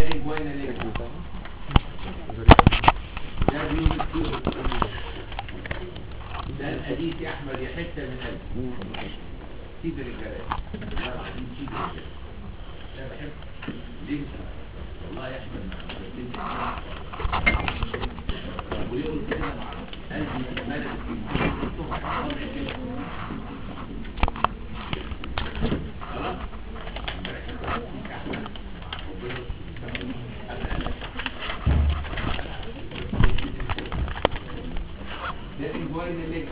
ده انجوينا ليه ده بيوم الكيلو ده الحديث يا احمد يا حته من قلبي سيد الرجاله والله العظيم سيد الرجاله انا بحب ليه والله يا احمد ما بحبش ويقول كده مع قلبي ملك خلاص ده الجوين اللي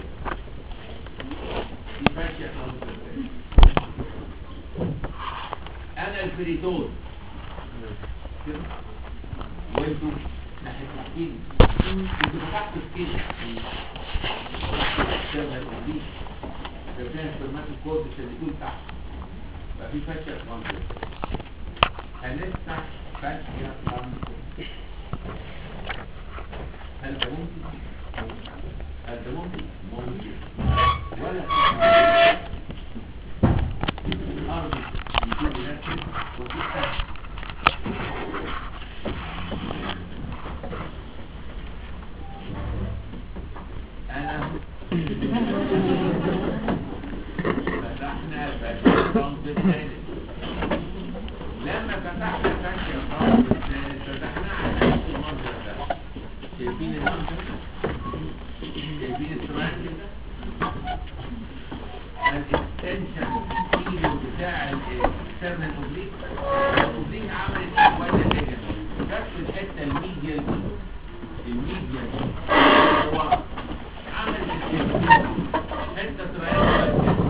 يفشي انا الفريتون كده وانتوا ناحيه السكين انتوا فتحتوا السكين ده الأوبليك ده كان فرمات الكورتكس اللي يكون تحت بقى في فاشيا ترانزيت هنفتح فاشيا ترانزيت هل ده ممكن؟ هل ده ممكن؟ ممكن ولا الأرض يكون بنفسه وتفتح أنا فتحنا فاشيا ترانزيت ثالث لما فتحنا فاشيا ترانزيت ثالث فتحنا على نفس المنظر ده شايفين المنظر شايفين الترانزيت ده الاكستنشن كيلو بتاع الاكسترنال اوبليك الاوبليك عملت اكواد الليجن بس الحته الميديال دي الميديال دي هو عمل حته تريانجل كده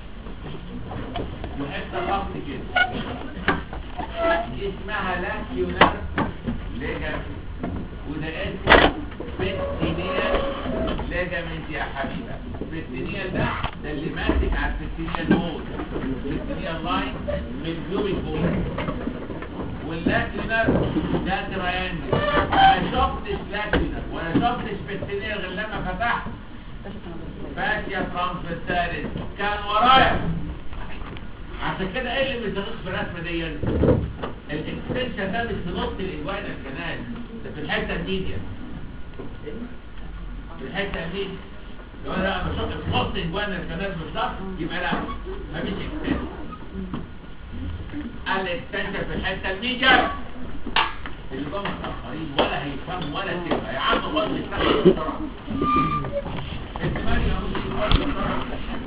وحته ضغط كده دي اسمها لاكيونار ليجن وده اسمه بيتينيال ليجامنت يا حبيبه البيتينيال ده ده اللي ماسك على البيتينيال مود البيتينيال لاين من بيوبيك بول واللاكيونار ده تريانجل ما شفتش لاكيونار ولا شفتش بيتينيال غير لما فتحت فاشيا ترانسفيرساليس كان ورايا عشان كده ايه اللي بيدقق في الرسمه دي الاكستنشن ده مش في نص الاجوان الكنال ده في الحته الميديا في الحته الميديا لو انا بقى بشوف في نص اجوان الكنال بالظبط يبقى لا مفيش اكستنشن الاكستنشن في الحته الميديا اللي جم متاخرين ولا هيفهموا ولا تبقى يا عم خد الساعه بسرعه انت مالي يا رب بسرعه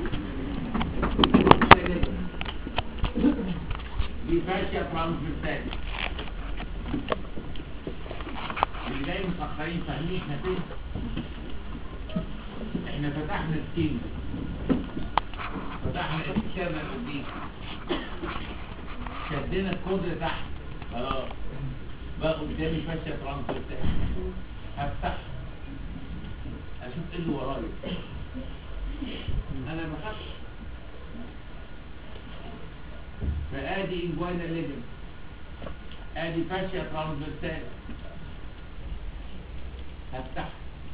دي فاشيا ترانسفيرسال اللي جاي متأخرين فاهمين احنا فين احنا فتحنا السكين فتحنا اكسترنال اوبليك شدينا الكود لتحت خلاص بقى قدامي فاشيا ترانسفيرسال هفتح اشوف ايه اللي ورايا انا ما خدتش فادي انجوانا ليجن ادي فاشيا ترانسفيرسال هفتح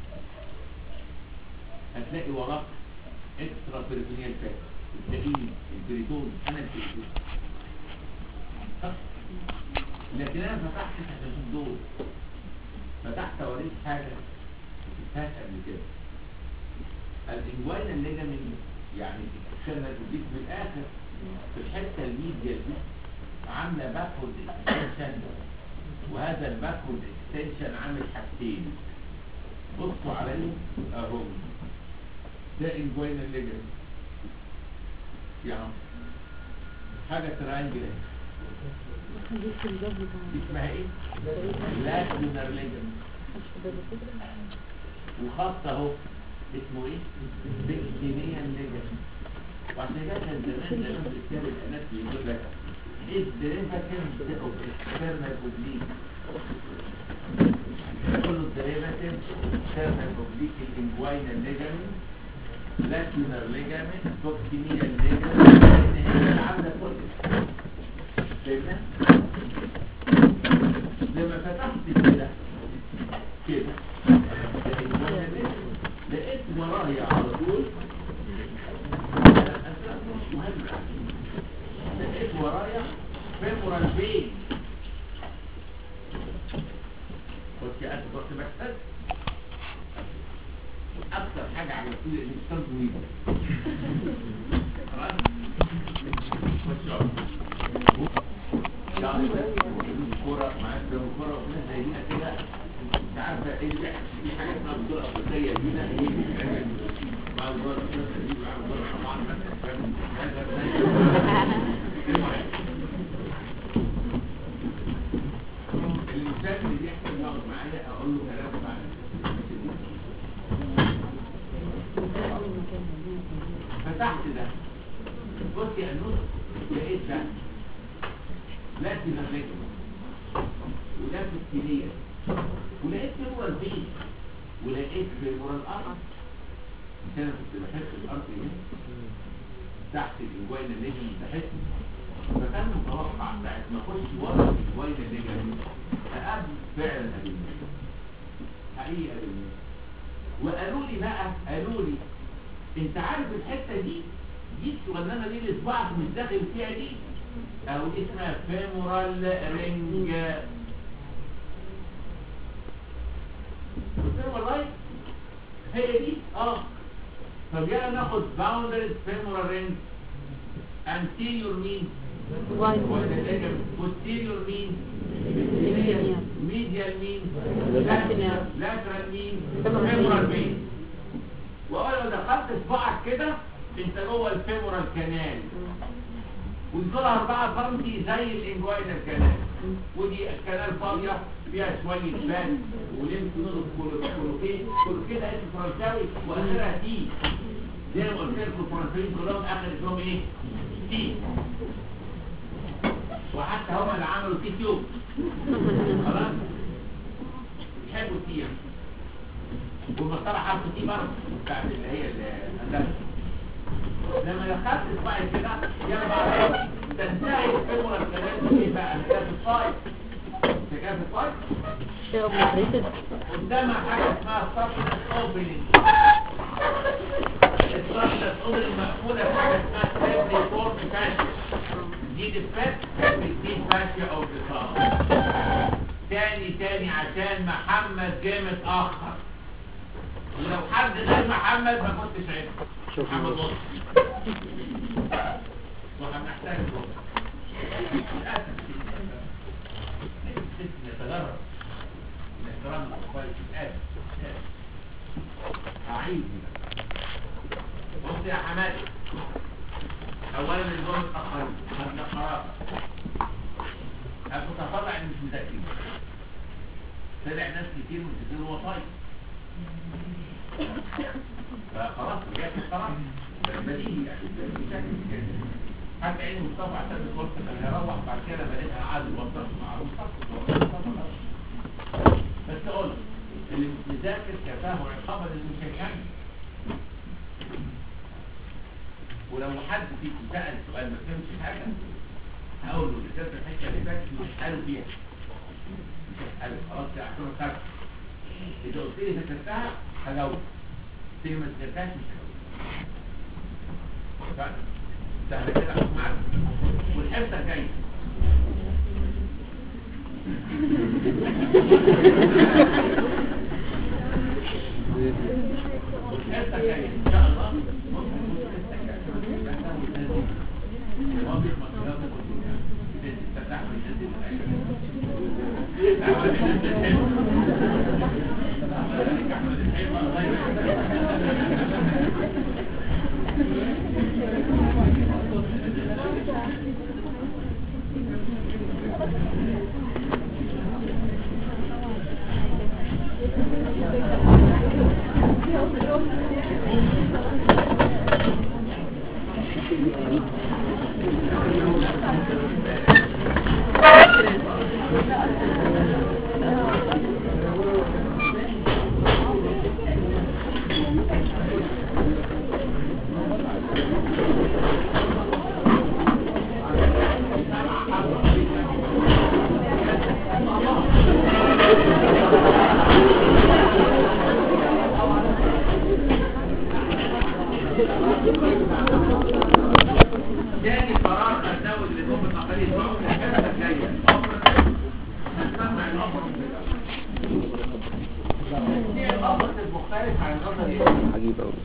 هتلاقي وراك اكسترا بيريتونيال فات التقييم البريتون انا البريتون صح؟ لكن انا فتحت عشان دول فتحت اوريك حاجه شفتهاش قبل كده الانجوانا ليجن يعني كانت بتديك في الاخر في الحته الميديا دي عامله باكورد اكستنشن وهذا الباكورد اكستنشن عامل حاجتين بصوا عليه اهو ده انجوين الليجن يعني حاجه ترانجل دي اسمها ايه؟ لاكيونر ليجن وخط اهو اسمه ايه؟ بيكتينيان ليجن وعشان كده كان زمان زمان في كتاب الانات بيقول لك ايه الديريفاتيف اوف اكسترنال اوبليك كل الديريفاتيف اكسترنال اوبليك الانجوينال ليجامنت لاكيونر ليجامنت توكسينيال ليجامنت لان هي اللي عامله كل فاهمنا؟ لما فتحت كده كده لقيت ورايا على طول لقيت ورايا فيمورال فين يا أنت كنت محتاج أكثر حاجة عجبتني إن كان طويل خلاص خش اقعد. يعني الكورة معاك ده الكورة وناس زي دي كده انت عارفة ايه اللي بيحصل في حاجة اسمها بطولة أفريقية دينا ايه بتتعمل مع الكورة دي مع الكورة طبعا مثلا فاهم هذا المهم الإنسان اللي بيحصل يقعد معايا أقول له كلام بعد فتحت ده بص يا نور لقيت ده لقيت نغلقه ولقيت السينية ولقيت فيمورا البيت ولقيت فيمورا الأرض مش أنا كنت بحس الأرض هنا تحت الإنجوين النجم بحس فكان متوقع ساعة ما أخش ورا الإنجوين النجم أقابل فعلا أبنى حقيقة أبنى وقالوا لي بقى قالوا لي انت عارف الحته دي دي الصغننه دي اللي صباعك مش داخل فيها دي او دي اسمها فيمورال رينج قلت لهم والله هي دي اه طب يلا ناخد باوندرز فيمورال رينج انتيريور مين posterior مين medial مين lateral مين femoral مين واول ما دخلت صباعك كده انت جوه الفيمورال كانال ودولها 4 سم زي الانجوينال كانال ودي الكانال فاضيه فيها شويه فات ولمس نور كلوكين كلوكين ده اسم فرنساوي واخرها تي زي ما قلت لكم الفرنسيين كلهم اخر اسمهم ايه؟ تي وحتى هم اللي عملوا تي تيوب خلاص يحبوا التي يعني والمسطرة حرف تي برضه بتاعت اللي هي الأندلس لما دخلت اسمعي كده يلا بقى تنتهي الفيمورا الكلام ايه بقى كده الصايد كده الصايد قدامها حاجة اسمها سبلس اوبننج السبلس اوبننج مقفولة بحاجة اسمها سيبري فورم فاشيا دي دفات دي فاشيا او دفاع تاني تاني عشان محمد جه متأخر ولو حد غير محمد ما كنتش عرفت محمد لطفي وهنحتاج للأسف نتجرب الاحترام للأطفال الآن أعيد بص يا حماد أولا الجمل اتأخروا خدنا قرار أنا كنت هطلع إن مش مذاكرين طلع ناس كتير من كتير وصايا فخلاص رجعت القرار بديهي يعني بديهي حتى عين مصطفى عشان الكورس كان هيروح بعد كده بقيتها عادي وصلت مع مصطفى بس قلت اللي مش مذاكر كفاه عقابا للمشجعين ولو حد فيكم سأل سؤال ما فهمش حاجة هقول له رسالة الحتة اللي فاتت مش هسأله فيها مش هسأله خلاص كده عشان الخرج إذا قلت لي ذاكرتها هجاوب قلت لي ما ذاكرتهاش مش هجاوب سهل كده عشان معاك والحصة جاية والحصة جاية إن شاء الله ممكن الحصة جاية واضح مصيرات كلها تفتح وينزل تاني قرار الدولي اللي جوه النقلية الحصة الجاية هنسمع الأمر مختلف عن النظري عجيب قوي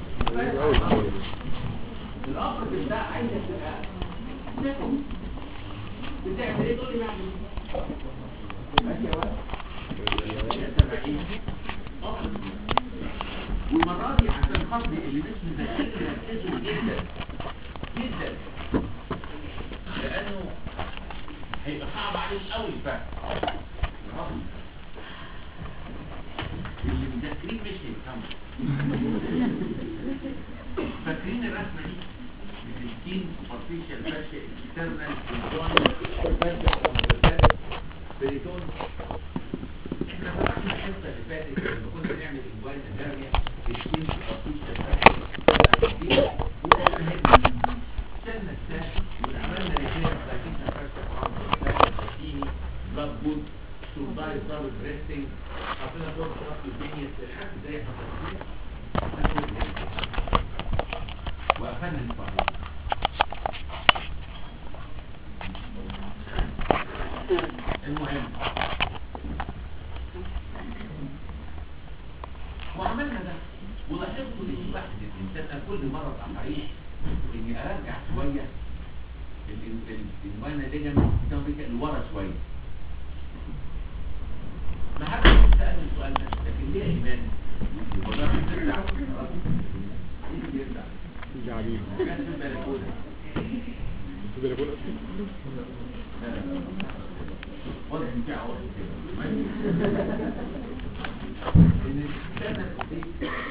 الأمر ده عايزة تبقى نفهم بتعمل ايه تقول لي بعمل ايه ماشي يا ولد والمرة دي عشان خاطري اللي مش مذاكرين يركزوا جدا جدا لأنه هيبقى صعب عليهم قوي الفهم اللي مذاكرين مش هيفهموا فاكرين الرسمة دي بتسكين superficial fascia external conjoint fascia transversal بريتون احنا فتحنا الحصة اللي فاتت لما كنا بنعمل انجوال الجارية سكين superficial fascia وقلنا هيك شلنا الساعة وعملنا ريفير بلاكيشن fascia transversal سكيني بلاد بود سورداي دبل بريستنج حطينا فوق خلاص الدنيا لحد زي حضرتك وقفلنا الفرق المهم وعملنا ده ولاحظت ان واحد الانسان أنا كل مره ابقى حريص اني ارجع شويه الوانا ليجن لورا شويه ما حدش سأل السؤال ده لكن ليه ايمان والله بترجع خلاص ايه بيرجع عجيب كان في البلكونه واضح ان في عواصف كده ماشي ان السنه دي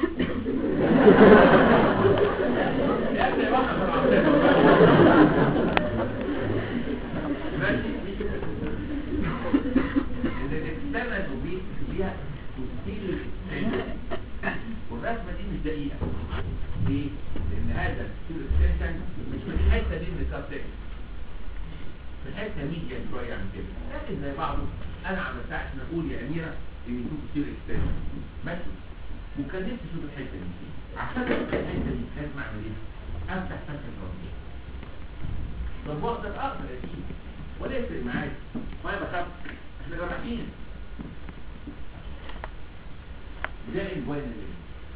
يا ابني واحد من العاصفه ماشي ان السنه دي فيها تفصيل السنه والرسمه دي مش دقيقه ليه؟ لان هذا التفصيل اكستنشن مش في الحته دي من الكارتين في الحته ميديا شويه عن كده لكن زي بعضه انا عملتها عشان اقول يا اميره ان في تفصيل اكستنشن ماشي وكان نفسي اشوف الحته دي عشان اشوف الحته دي لازم اعمل ايه؟ افتح فتحه الرمزيه طب واقدر اقدر اشيل ولا يفرق معايا ما انا بخاف احنا جراحين ده الوين اللي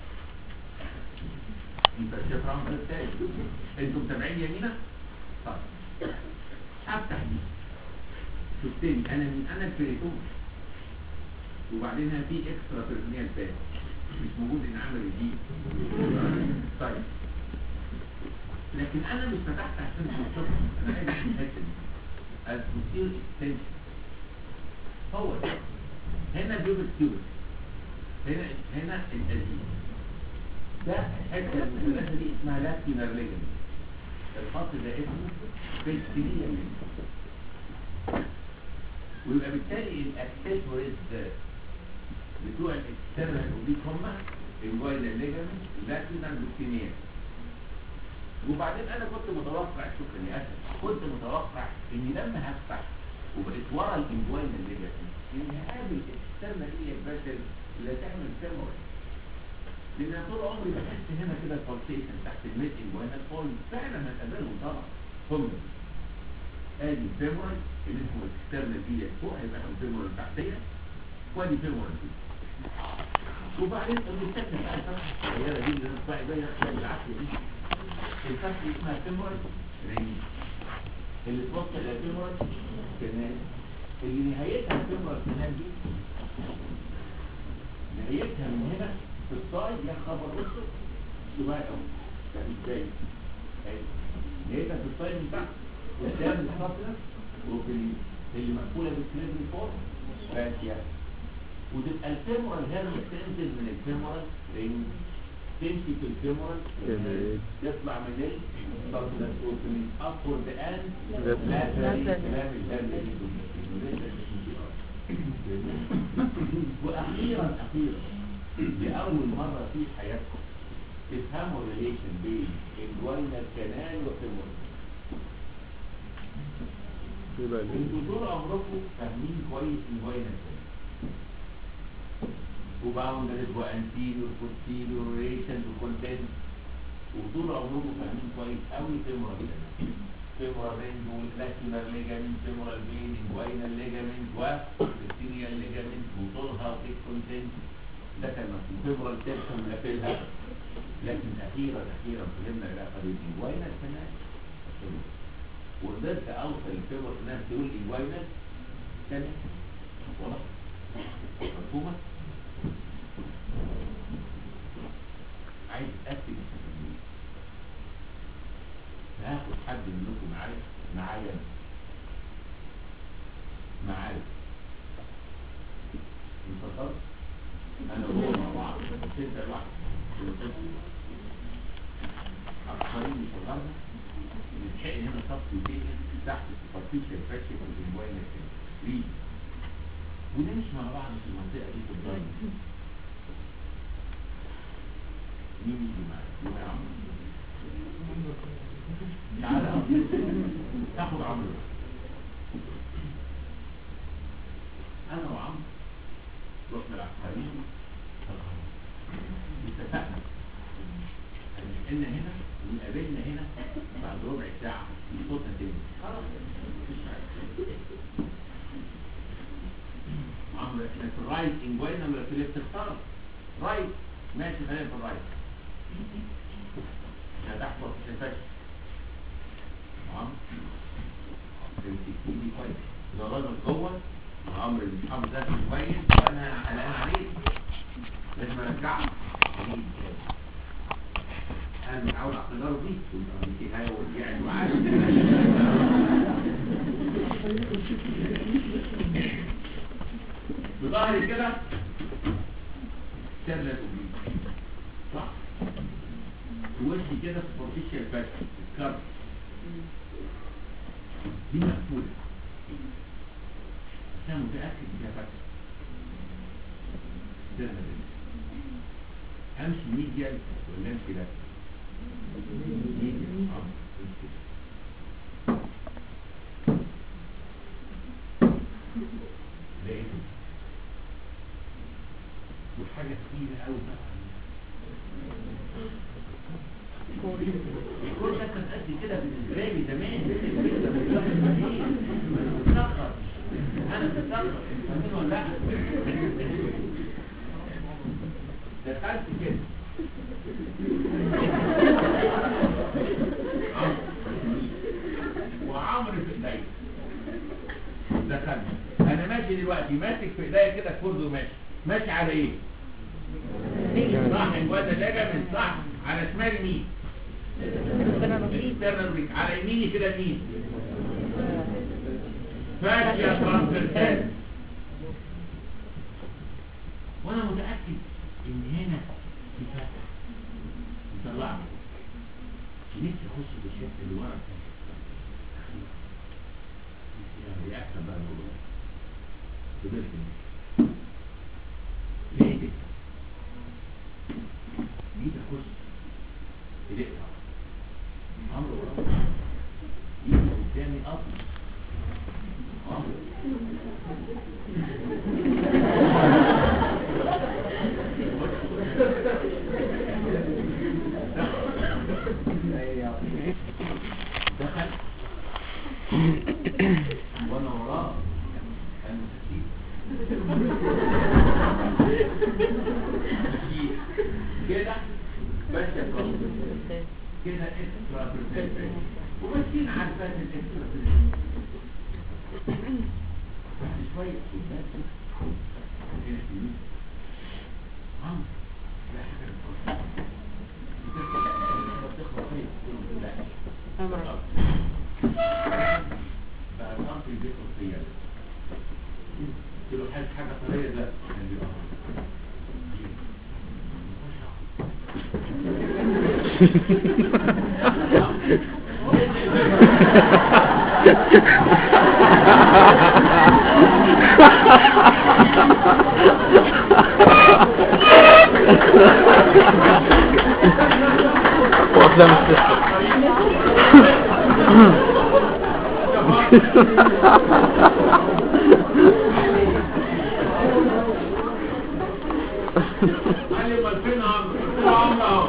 انت شايف رقم الثاني انتوا متابعين يمينة طيب هفتح دي شفتني انا من انا البريتون وبعدين هنا في اكسترا بيرسونيال تاني مش موجود ان عمل دي طيب لكن انا مش فتحت عشان تشوف انا عايز في الحته دي البوستير اكستنشن هو ده هنا بيوبك تيوبك هنا هنا القديم ده الحته المثلثه دي اسمها لاكينر ليجمنت الخط ده اسمه فيستيليا ويبقى بالتالي الاكسسوارز بتوع الاكسترنال اوبليك هم الوايلر ليجمنت لاكينر بكتينيا وبعدين انا كنت متوقع شكرا يا اسف كنت متوقع اني لما هفتح وبقيت ورا الانجوين الليجمنت اني هقابل اكسترنال ايه البشر اللي هتعمل فيمورال لان أنا طول عمري بحس هنا كده البلسيشن تحت الميد انجوينال فول فعلا هتقابلهم طبعا هم ادي الفيمورال اللي اسمه اكسترنال ايه فوق هيبقى الفيمورال تحتيه وادي فيمورال دي وبعدين المستكمل بقى الفتحه الصغيره دي اللي انا طلعت بيها بالعافيه دي الفتحه دي اسمها فيمورال رينج اللي توصل الى فيمورال كنال اللي نهايتها الفيمورال كنال دي نهايتها من هنا في الصايد يا خبر بصوا صغير قوي ده ازاي اهي نهايتها في الصايد من تحت قدام الحفله وفي اللي مقفوله بالكليبري فوق فاشيه وتبقى الفيمورال هيرمس تنزل من الفيمورال رينج تمشي في الفيمورال يطلع من ال من upward and laterally كلام الهرمس واخيرا اخيرا لاول مره في حياتكم تفهموا الريليشن بين الجوينال كانال والفيمورال يبقى انتوا طول عمركم فاهمين كويس الجوينال كانال وباوندرز وانتيريور بوستيريور ريشن وكونتنت وطول عمركم فاهمين كويس قوي فيمورال كانال فيمورال رينج واللاكيولار ليجامنت فيمورال فين انجوينال ليجامنت والبكتيريال ليجامنت سايتوكارتيك كونتنت ده كان مفهوم فيبرال تنشن مقفلها لكن اخيرا اخيرا فهمنا الى قريب انجوينال كمان وقدرت اوصل الفيبر انها تقول انجوينال كمان واضح مفهومه عايز اتاكد هاخد حد منكم معايا معايا معايا انتصرت انا وهو مع بعض مش انت لوحدك عبقريين شغالنا بنتحقن هنا صف وتاني تحت السوبرفيشال فاشل والانجوين ريد ونمشي مع بعض في المنطقه دي في الضرب مين يجي معايا؟ يبقى يا عمرو تعالى تاخد عمرو انا وعمرو رحنا العبقريين اتفقنا هنحن هنا ونقابلنا هنا بعد ربع ساعة صوتنا تاني خلاص مفيش حاجة عمرو احنا في الرايت انجوينا ولا في الليفت اختار رايت ماشي خلينا في الرايت عشان تحفظ الفشل تمام تمسكيني كويس لو الراجل جوه عمرو مش حافظ ذاته كويس وانا قلقان عليه لازم ارجعه يجي كده. انا متعود على التجارب دي كنت في هاي ورجعت وعارف بظهري كده سيرلا اوبليك صح ووشي كده سوبرفيشال باك الكارت دي مقفوله انا متاكد انها فاكره سيرلا اوبليك امشي ميديال ولا امشي لا ميديال اه امشي كده. لقيته وحاجه كتيره قوي بقى الكل ده كان قد كده بالنسبه لي زمان متاخر انا متاخر فاهمين ولا لا دخلت كده وعمرو في ايديا دخلت انا ماشي دلوقتي ماسك في ايديا كده كرد وماشي ماشي على ايه صح الواد ده من صح على شمال مين الاكسترنال بريك على يميني كده مين فاشيا ترانسفيرسال وانا متاكد ان هنا في فتح يطلعني نفسي اخش في الشق اللي ورا يعني احسن بقى الموضوع فضلت لقيتك جيت اخش لقيتها عمرو ورا يجي قدامي اصلا عمرو دخل وانا وراه كان مسكين كده بس يا كده كده اكسترا بريزنتيشن وماشيين على الفات الاكسترا بريزنتيشن بعد شويه بس هنا في مين؟ عم لا حاجه بتخلص بتخلص فين؟ أمر بقى الأمر بيخلص فيا قلت له حاجه حاجه طريه ده كان بيبقى وافلام السحر قال لي امال فين عمرو؟ قلت له عمرو اهو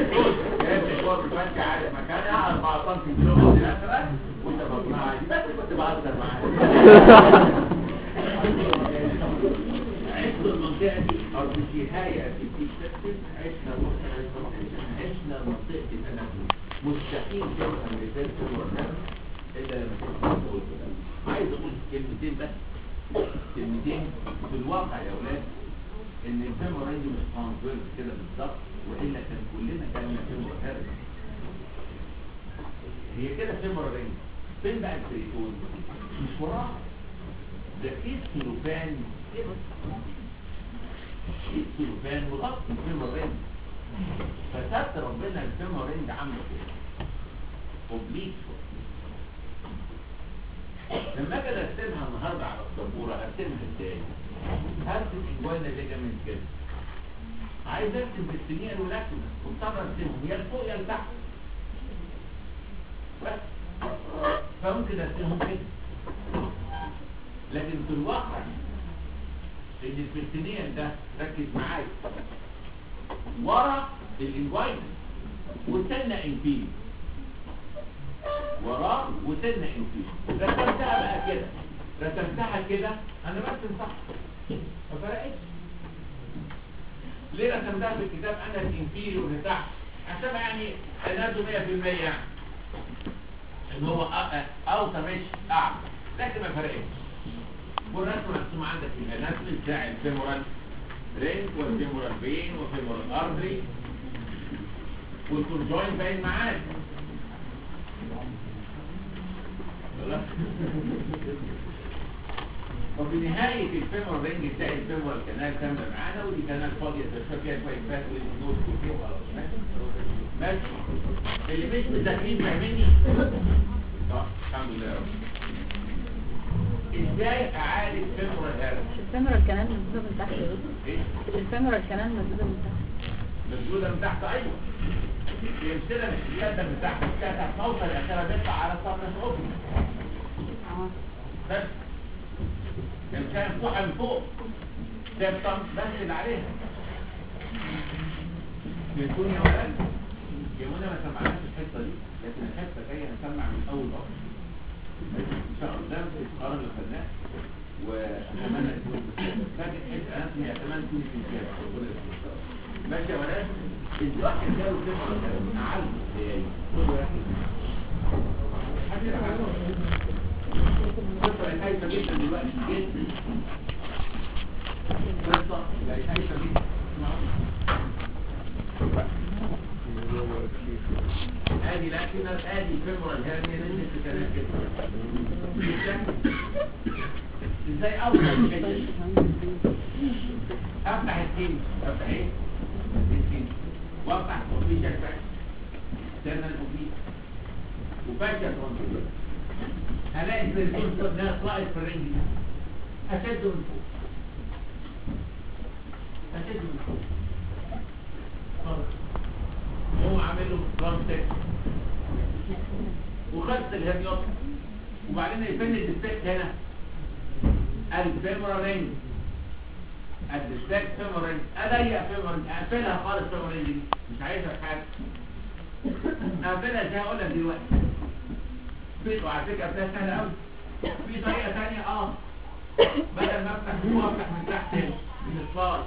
جايب مشوار فانت عارف مكانها 4 سم كيلو مثلا وانت مجموعه عادي بس كنت بهزر معاك عشنا المنطقة دي أو في نهاية في السيستم عشنا عشنا منطقة الأناتومي مستحيل تبقى مثال في الورنان إلا لما تبقى تقول كده عايز أقول كلمتين بس كلمتين في الواقع يا أولاد إن الفيمور رينج مش ترانسفيرس كده بالظبط وإلا كان كلنا كان فيمور هارس هي كده فيمور رينج فين بقى التريتون مش وراه ده كيس سلوفان كده كيس سلوفان مغطي الفيمور رينج فسبت ربنا الفيمور رينج عامله كده اوبليك لما اجي ارسمها النهارده على السبوره ارسمها ازاي؟ هرسم انجوانا ليجامنت كده عايز ارسم بالسنين ولاكتوما ومضطر ارسمهم يا لفوق يا لتحت بس فممكن ارسمهم كده لكن في الواقع ان البرتينيان ده ركز معايا ورا الانجواينا وسنة انفيل وراه وسنة انفيل رسمتها بقى كده رسمتها كده انا برسم صح ما فرقتش ليه رسمتها في الكتاب انا الانفيري واللي تحت عشان يعني اناتو 100% يعني ان هو أ- اوطى مش اعلى لكن ما فرقتش والرسمه مرسومه عندك في الاناتومي بتاع الفيمورال رينج والفيمورال فين والفيمورال ارتري والكونجوين باين معاك خلاص؟ وفي نهاية الفيمور رينج تلاقي الفيمور كانال كاملة معانا ودي كانال فاضية تشوف فيها شوية فات والنوت وكده وخلاص ماشي ماشي اللي مش مذاكرين فاهميني؟ طب الحمد لله يا رب ازاي اعالج فيمور الهرم؟ مش الفيمورال كانال مسدودة من تحت يا دكتور ايه؟ مش الفيمورال كانال مسدودة من تحت مسدودة من تحت ايوه يمثلها مش اليد من تحت كده موصل اخرها بيطلع على الصدر الافقي اه بس كان كان فوق من فوق تبطن بس اللي عليها يكون يا ولد يا منى ما سمعناش الحته دي لكن الحته جايه نسمع من اول بقى ان شاء الله ده القرار اللي خدناه واتمنى تكون لكن حته انا اتمنى تكون في الكتاب ماشي يا ولاد الواحد جاله كده نعلم ازاي كل واحد حد يعرف قصة خايفة جدا دلوقتي جدا قصة بقت خايفة جدا ادي لكن ادي فيمورال هيرنيا نزلت في كلام كده ازاي اوصل للحته دي؟ افتح السين افتح ايه؟ السين وافتح اوبليشن فاك تيرنال اوبليك وفاكر ترانسفير هلاقي البريزون ده طلعت في الرنج ده هشده من فوق هشده من فوق خلاص هو عامل له ترانسفير وخدت الهريوت وبعدين يفند الديستاك هنا الفيمورال رينج الديستاك فيمورال رينج اضيق فيمورال رينج اقفلها خالص فيمورال رينج دي مش عايزها في حاجه اقفلها ازاي هقول لك دلوقتي في وعلى فكره ده سهل قوي في طريقه ثانيه اه بدل ما افتح فوق افتح من تحت هنا من الصال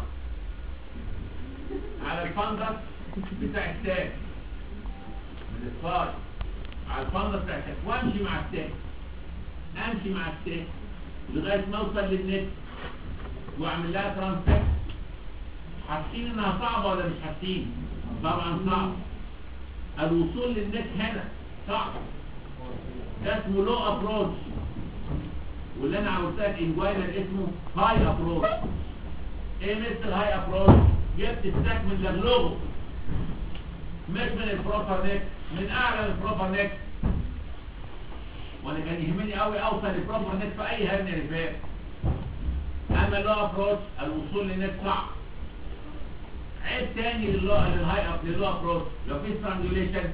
على الفندق بتاع التاج من الصال على الفندق بتاع التاج وامشي مع التاج امشي مع التاج لغايه ما اوصل للنت واعمل لها ترانسفير حاسين انها صعبه ولا مش حاسين طبعا صعب الوصول للنت هنا صعب ده اسمه لو ابروش واللي انا عملت لك انجوينال اسمه هاي ابروش ايه مثل الهاي ابروش جبت الساك من لغلوغه مش من البروبر نيك من اعلى البروبر نيك وانا كان يهمني قوي اوصل للبروبر نيك في اي هرني ريفير اما اللو ابروش الوصول للنيك صعب عيب تاني للو للهاي اب للو ابروش لو في سترانجوليشن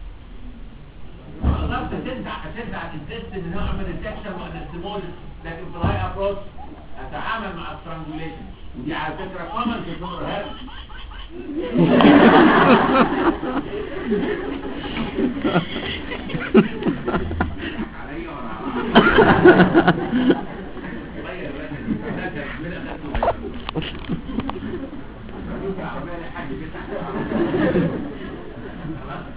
قدرت تدفع هتدفع الانتست ان هو اعمل انتكشن وانستمول لكن في الهاي ابروش اتعامل مع السترانجوليشن ودي على فكره كومن في الدور هذا عليا ولا على غير الرنة دي ده كان عاملها خدته شوف العربية اللي حد بتاعها خلاص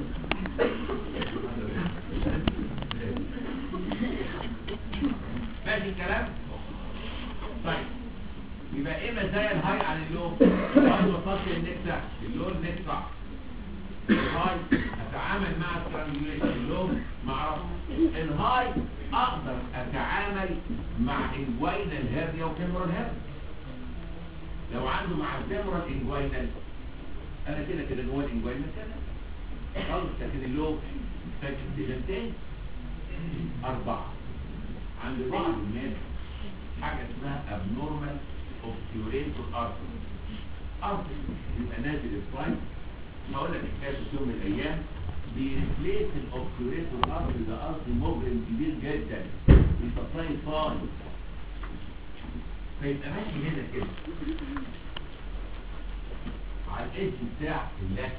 ماشي الكلام طيب يبقى ايه مزايا الهاي عن اللو الهاي وصلت النكسة اللو النكسة الهاي اتعامل مع الترانجوليشن اللو معرفش الهاي اقدر اتعامل مع انجوينال هيرنيا وفيمورال هيرنيا لو عنده مع الفيمورال انجوينال انا كده كده جوه الانجوينال كده خالص لكن اللو محتاج انتجان تاني اربعه عند بعض الناس حاجة اسمها abnormal obturator artery artery يبقى نازل الفرايد هقول لك حكاية في يوم من الأيام بيريبليس الاوبتوريتور artery ده artery مجرم كبير جدا بيسبلاي فاي فيبقى ماشي هنا كده على الإيدج بتاع اللحم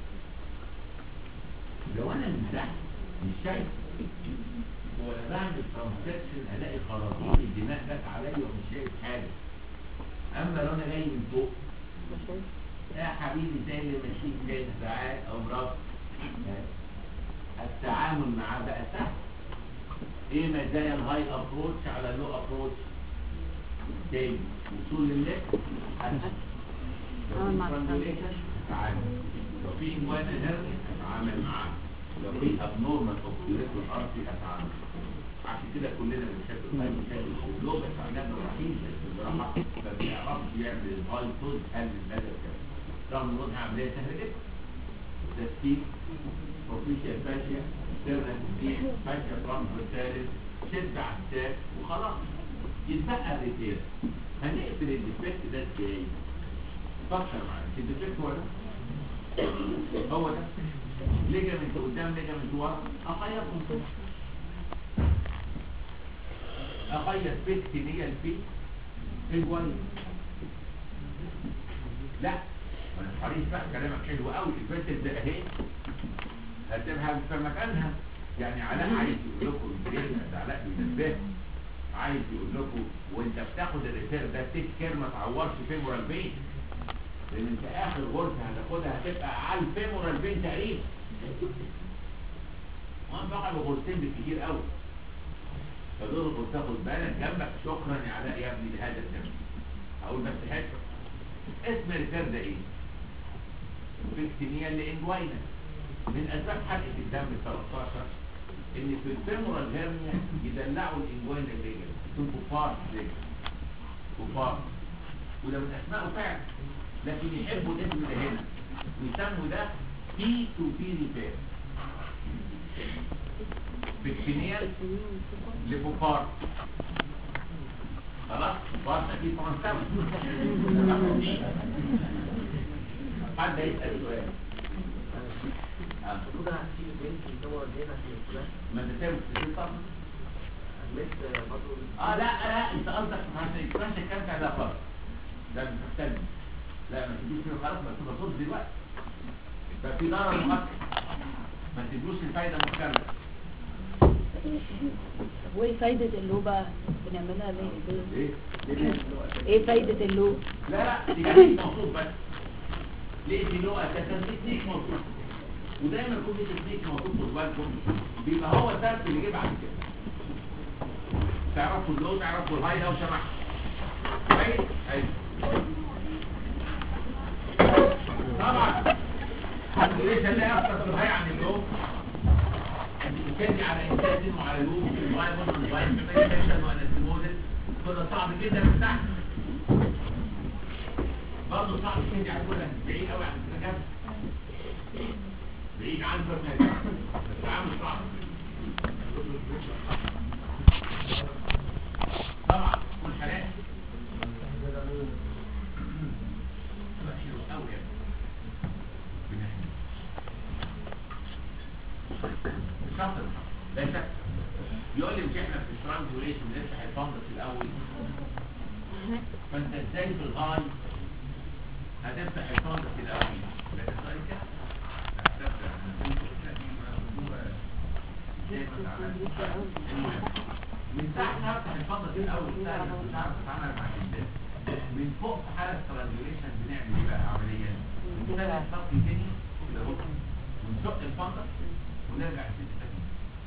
لو أنا من تحت مش شايف هو انا بعمل ترانسكشن الاقي خراطيم الدماء جت عليا ومش شايف حاجه اما لو انا جاي من فوق يا حبيبي زي اللي ماشيين جاي ساعات او مرات التعامل معاه بقى سهل ايه مزايا الهاي ابروتش على اللو ابروتش تاني وصول للليفت اسهل لو آه، في مع strangulation، اتعامل لو في انجوانا هيرني اتعامل معاه لو في ابنورمال اوبتيريتور ارتي اتعامل عشان كده كلنا بنحب الهاي بنحب اللو بس عندنا رحيم بس بصراحه ما بيعرفش يعمل الهاي طول قلب المدى كده رغم ان وضع عمليه سهله جدا تسكين بروفيشيال فاشيا سيرنا تسكين فاشيا ترانسفيرساليس شد على الساك وخلاص يتبقى الريتير هنقفل الديفكت ده ازاي؟ فكر معايا الديفكت هو ده هو ده ليجامنت قدام ليجامنت ورا اخيطهم كده اخيط بيت كنيه البيت في الوالد لا ما انا حريص بقى كلامك حلو قوي البيت ده اهي هتبقى في مكانها يعني علاء عايز يقول لكم الجريمة ده علاء بينبه عايز يقول لكم وانت بتاخد الريفير ده تيك كير ما تعورش فيمورال بين لان انت اخر غرفه هتاخدها هتبقى على الفيمورال بين تقريبا وان بقى بغرفتين بالكتير قوي فدول كنت تاخد بالك جنبك شكرا يا علاء يا ابني لهذا الدم اقول بس حته اسم الريفير ده ايه؟ فيكتينيا لانجوينا من اسباب حرقه الدم 13 ان في الفيمورال هيرنيا يدلعوا الانجوينا الليجن يكون كفار ليجن كفار وده من اسمائه فعلا لكن يحبوا الاسم ده هنا ويسموا ده بي تو بي ريبير فيكتينيال لبوفار خلاص بوفار ده اكيد فرنساوي حد يسأل سؤال آه. ما انت تعمل كتير طبعا اه لا لا انت قصدك ما انت الكلام بتاع ده فرق ده مش محتاج لا ما تدوش فيه خلاص ما تبقى صوت دلوقتي يبقى في ضرر مؤكد ما تدوش الفايده مكمله وايه فايدة اللو بقى بنعملها ليه ايه ايه فايدة اللو لا لا دي تكنيك موصوف بس ليه دي لغه اساسا تكنيك موصوف ودايما يكون في تكنيك موصوف خد بالكم بيبقى هو الدرس اللي جه بعد كده تعرفوا اللو تعرفوا الهاي لو سمحت كويس ايوه طبعا ليش اللي اكتر في الهاي عن اللو بتدي على انسان وعلى لوب وعلى مدن وعلى ميكانيكيشن وعلى سيمودل كله صعب جدا من تحت برضه صعب تدي على كل بعيد قوي عن السكن بعيد عن فرناك التعامل صعب طبعا والحالات بشيله قوي شاطر لا شك يقول لي مش احنا في الترانزوليشن بنفتح الفندق الاول فانت ازاي في الغاي هتفتح الفندق الاول لا تقدر كده هتفتح زي ما اتعملت من تحت هفتح الفضة في الأول ثاني مش عارف اتعامل مع الإنسان من فوق في حالة ترانجوليشن بنعمل ايه بقى عمليا؟ بنسمي الخط تاني كده اهو ونشق الفضة ونرجع الست تاني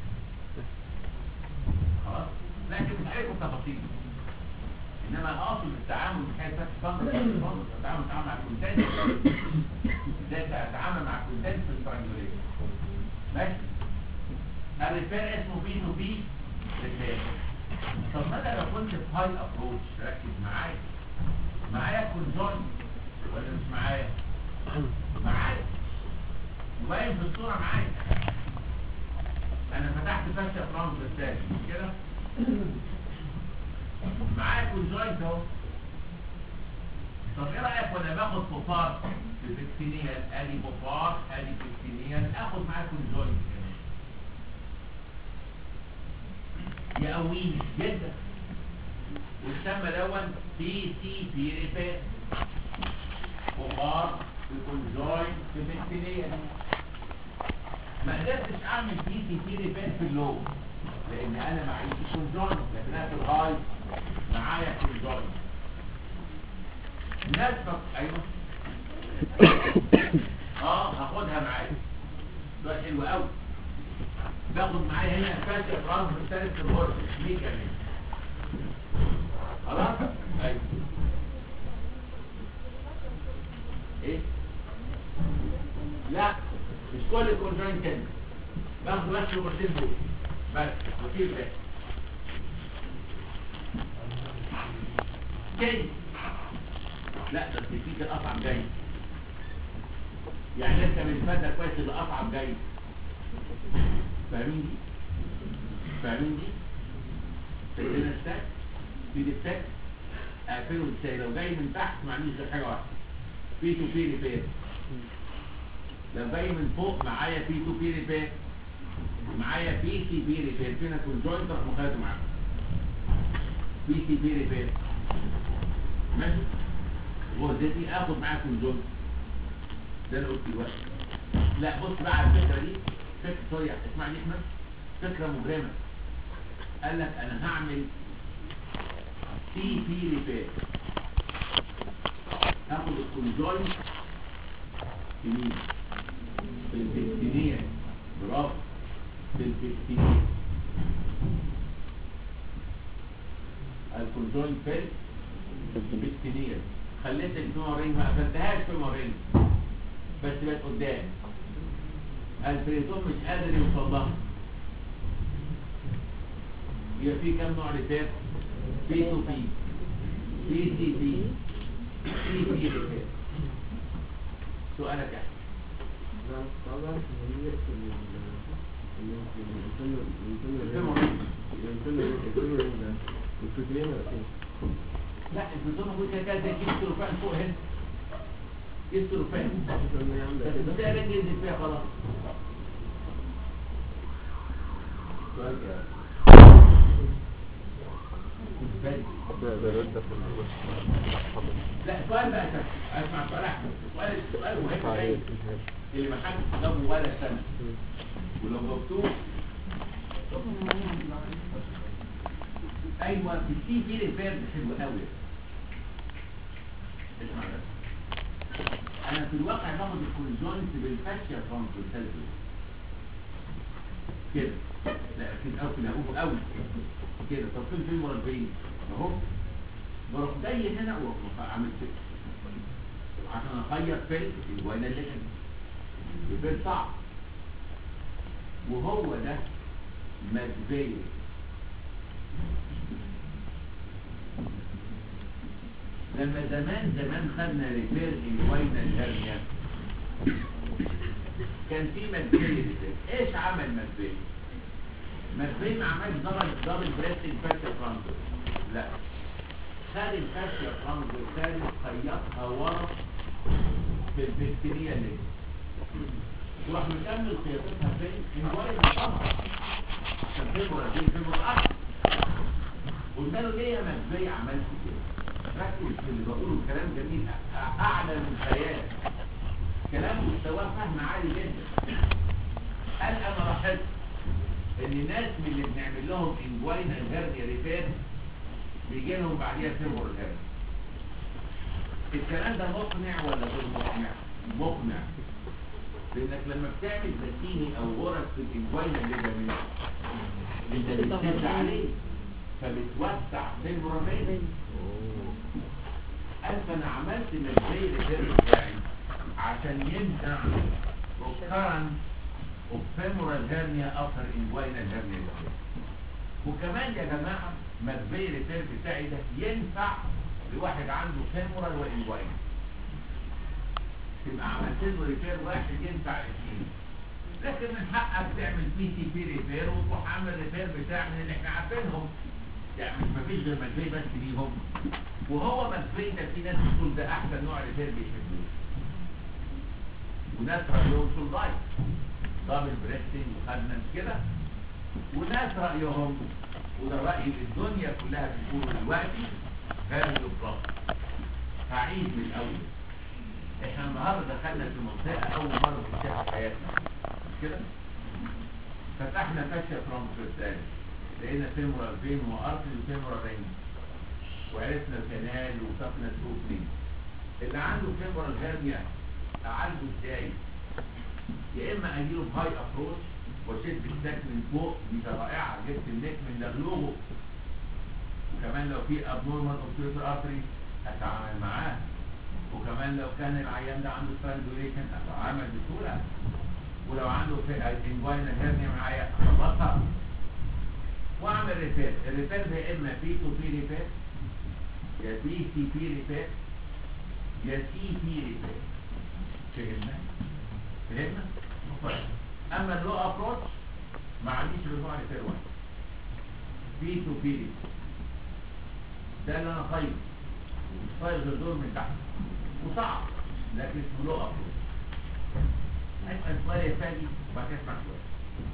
خلاص؟ لكن مش عليكم تفاصيل انما اقصد التعامل من حيث فتح الفضة التعامل التعامل مع الكونتنت ازاي تتعامل مع الكونتنت في الترانجوليشن ماشي؟ الريبير اسمه بي تو بي ريبير طب ما انا لو كنت في هاي ابروتش ركز معايا معايا كونجون ولا مش معايا معايا وباين في الصوره معايا انا فتحت فاشة فرامز الثاني مش كده معايا كونجوينت اهو طب ايه رايك وانا باخد فوفار في بكتينيال ادي فوفار ادي بكتينيال اخد معايا كونجوينت كمان يقويني جدا ويسمى دون بي سي بي ريبير فوفار في كونجوينت في بكتينيال ما قدرتش اعمل بي سي بي ريبير في اللو لان انا معيش كونجوينت لكن انا في الهاي معايا كونجوينت الناس فك... ايوه اه هاخدها معايا ده حلو قوي باخد معايا هنا فاشل رمز الثالث في الغرفه ليه كمان خلاص ايوه ايه لا مش كل الكونجوينت كده باخد بس الغرفتين دول بس وكيف ده كده لا بس فيك الاصعب جاي يعني انت بتفادى كويس اللي اصعب جاي فاهمين دي فاهمين دي سيدنا الساك في دي الساك اقفله ازاي لو جاي من تحت ما عنديش غير حاجه واحده في تو في ريبير لو جاي من فوق معايا في تو في ريبير معايا في سي بي ريبير فينا كونجوينت راح مخاته معاك في سي بي ريبير ماشي وردتي اخد معاك كونجوينت ده انا قلت دلوقتي لا بص بقى على الفكره دي فكره سوري اسمعني احمد فكره مجرمه قال لك انا هعمل سي بي ريبير هاخد الكونجوينت في مين في البكتيريا برافو في البكتيريا الكونجوينت في البكتيريا خليت الفيمورين ما قفلتهاش فيمورين بس بقت قدام البريتون مش قادر يوصل لها يبقى في كام نوع ريبير بي تو بي بي سي بي سي بي ريبير سؤالك يا طبعا هي لا البريتون موجود كده كده زي كيس سلوفان فوق هنا كيس سلوفان بس بتلاقي رجل ينزل فيها خلاص سؤالك يا لا السؤال بقى سهل اسمع السؤال احمد السؤال السؤال مهم جاي اللي ما حدش جابه ولا سنه ولو جبتوه ايوه في السي في ريبير حلو قوي اسمع بس انا في الواقع باخد الكونجوينت بالفاشيا فرونتال كده لا اكيد قوي كده قوي قوي كده طب فين فين مربعين اهو بروح جاي هنا واروح عامل كده عشان اخير فين الجوانا اللي هنا الفيل صعب وهو ده مجبري لما زمان زمان خدنا ريبير الجوانا الهرنيا كان في مجبري ريبير ايش عمل مجبري مجبري ما عملش دبل دبل بريستنج فاشيا فرانكو لا خد الفاشيا فرانكو الثالث خيطها ورا في البكتيريا اللي وراح مكمل خياطتها فين؟ الجوانا الطبع عشان فيبرا دي فيبرا اكتر قلنا له ليه يا مجبري عملت كده ركز في اللي بقوله كلام جميل أ- اعلى من خيال كلام مستواه فهم عالي جدا قال انا لاحظت ان الناس من اللي بنعمل لهم انجوينا هيرنيا ريبير بيجي لهم بعديها فيمور هيرنيا الكلام ده مقنع ولا غير مقنع؟ مقنع لانك لما بتعمل باتيني او غرز في الانجوينا الليجامنت انت بتشد عليه فبتوسع فيمور هيرنيا قال انا عملت مجزي الريبير بتاعي عشان يمنع recurrence of femoral hernia after inguinal hernia وكمان يا جماعة مجزي الريبير بتاعي ده ينفع لواحد عنده femoral وانجوينال تبقى عملت له ريبير واحد ينفع الاثنين لكن من حقك تعمل بي سي بي ريبير وتروح عامل ريبير بتاع من اللي احنا عارفينهم يعني مش مفيش غير مجزي بس ليهم وهو مجزي ده في ناس بتقول ده احسن نوع ريبير بيحبوه وناس رأيهم سولدايت دبل بريستنج وخدنا كده وناس رأيهم وده رأي الدنيا كلها بتقول دلوقتي فاليو بلس هعيد من الأول احنا النهارده دخلنا في منطقة أول مرة نشوفها في حياتنا مش كده؟ فتحنا فاشيا ترانسفيرسال لقينا فيمورال فين وارتري وفيمورال رينج وعرفنا كنال وشفنا سوفني اللي عنده فيمورال هيرنيا اعالجه ازاي يا اما اجيله بهاي ابروش واشد الساك من فوق دي رائعه جبت النك من دغلوه وكمان لو في ابنورمال اوبتيوتر ارتري اتعامل معاه وكمان لو كان العيان ده عنده سترانجوليشن اتعامل بسهوله ولو عنده في انجوينا هيرنيا معايا اخلصها واعمل ريبير الريبير ده يا اما بي تو بي ريبير يا بي سي بي ريبير يا سي بي ريبير فهمنا فهمنا طيب اما اللو ابروتش ما عنديش غير نوع ريبير واحد بي تو بي ريبير ده اللي انا طيب مش طيب غير دول من تحت وصعب لكن اسمه لو ابروتش اسال سؤال يا فادي وبعد كده اسمع سؤال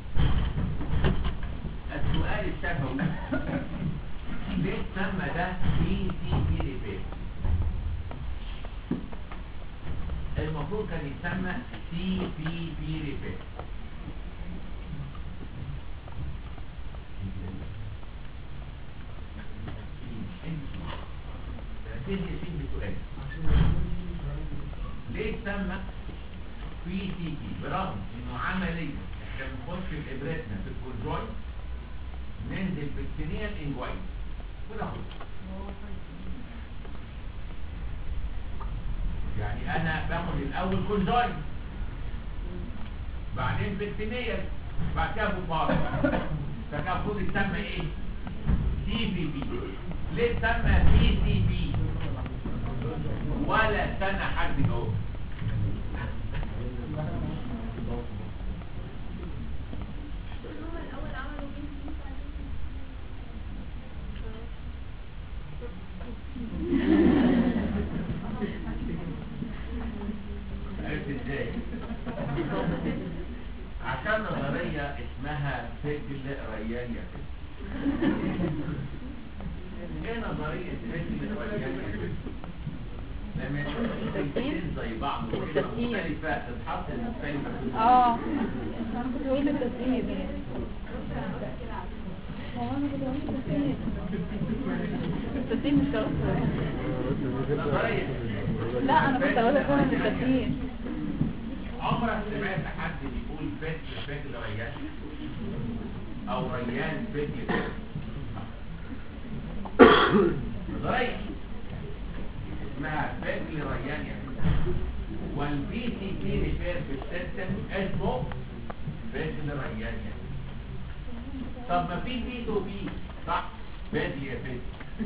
السؤال الشفوي ليه سمى ده بي سي بي ريبير المفروض كان يتسمى سي بي بي ريبير ركز يا سيدي بسؤال ليه تسمى بي سي بي برغم انه عمليا احنا بنخش بابرتنا في الكونجوينت ننزل بالسنين انجوين وناخد يعني انا باخد الاول كونجوين بعدين بالسنين بعد كده بوبار فكان المفروض يسمى ايه سي بي بي ليه سمى بي سي بي ولا سنة حد جوه عرفت ازاي عشان نظرية اسمها سجل ريان يا ايه نظرية سجل ريان يا لما يكونوا كلمتين زي بعض وكلمة مختلفة تتحط مختلفة اه انا كنت بقول التسليم هو انا كنت بقول التسليم التسليم مش شرط نظرية لا انا كنت بقول لك التسليم عمرك سمعت حد بيقول فجل فجل ريان او ريان فجل فجل نظرية اسمها فجل ريان يعني والبي سي بي ريفير في السيستم اسمه فجل ريان يعني طب ما في بي تو بي صح فجل يا فجل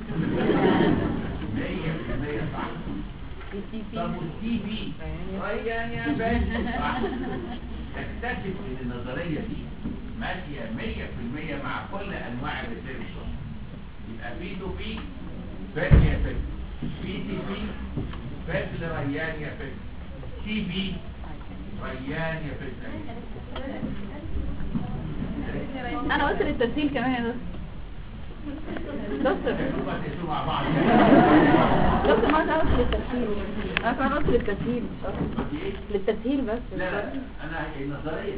100% صح طب والسي بي ريان يا فجل صح تكتشف ان النظرية دي ماشية 100% مع كل انواع الريسيرش يبقى بي تو بي فجل يا فجل بي سي بي فجل ريان يا فجل سي بي ريان يا فجل انا قلت للتسليم كمان يا دكتور دكتور يبقى تقسموا مع بعض دكتور ما تعرف للتسهيل انا كان قلت للتسهيل مش اكتر للتسهيل بس لا لا انا النظريه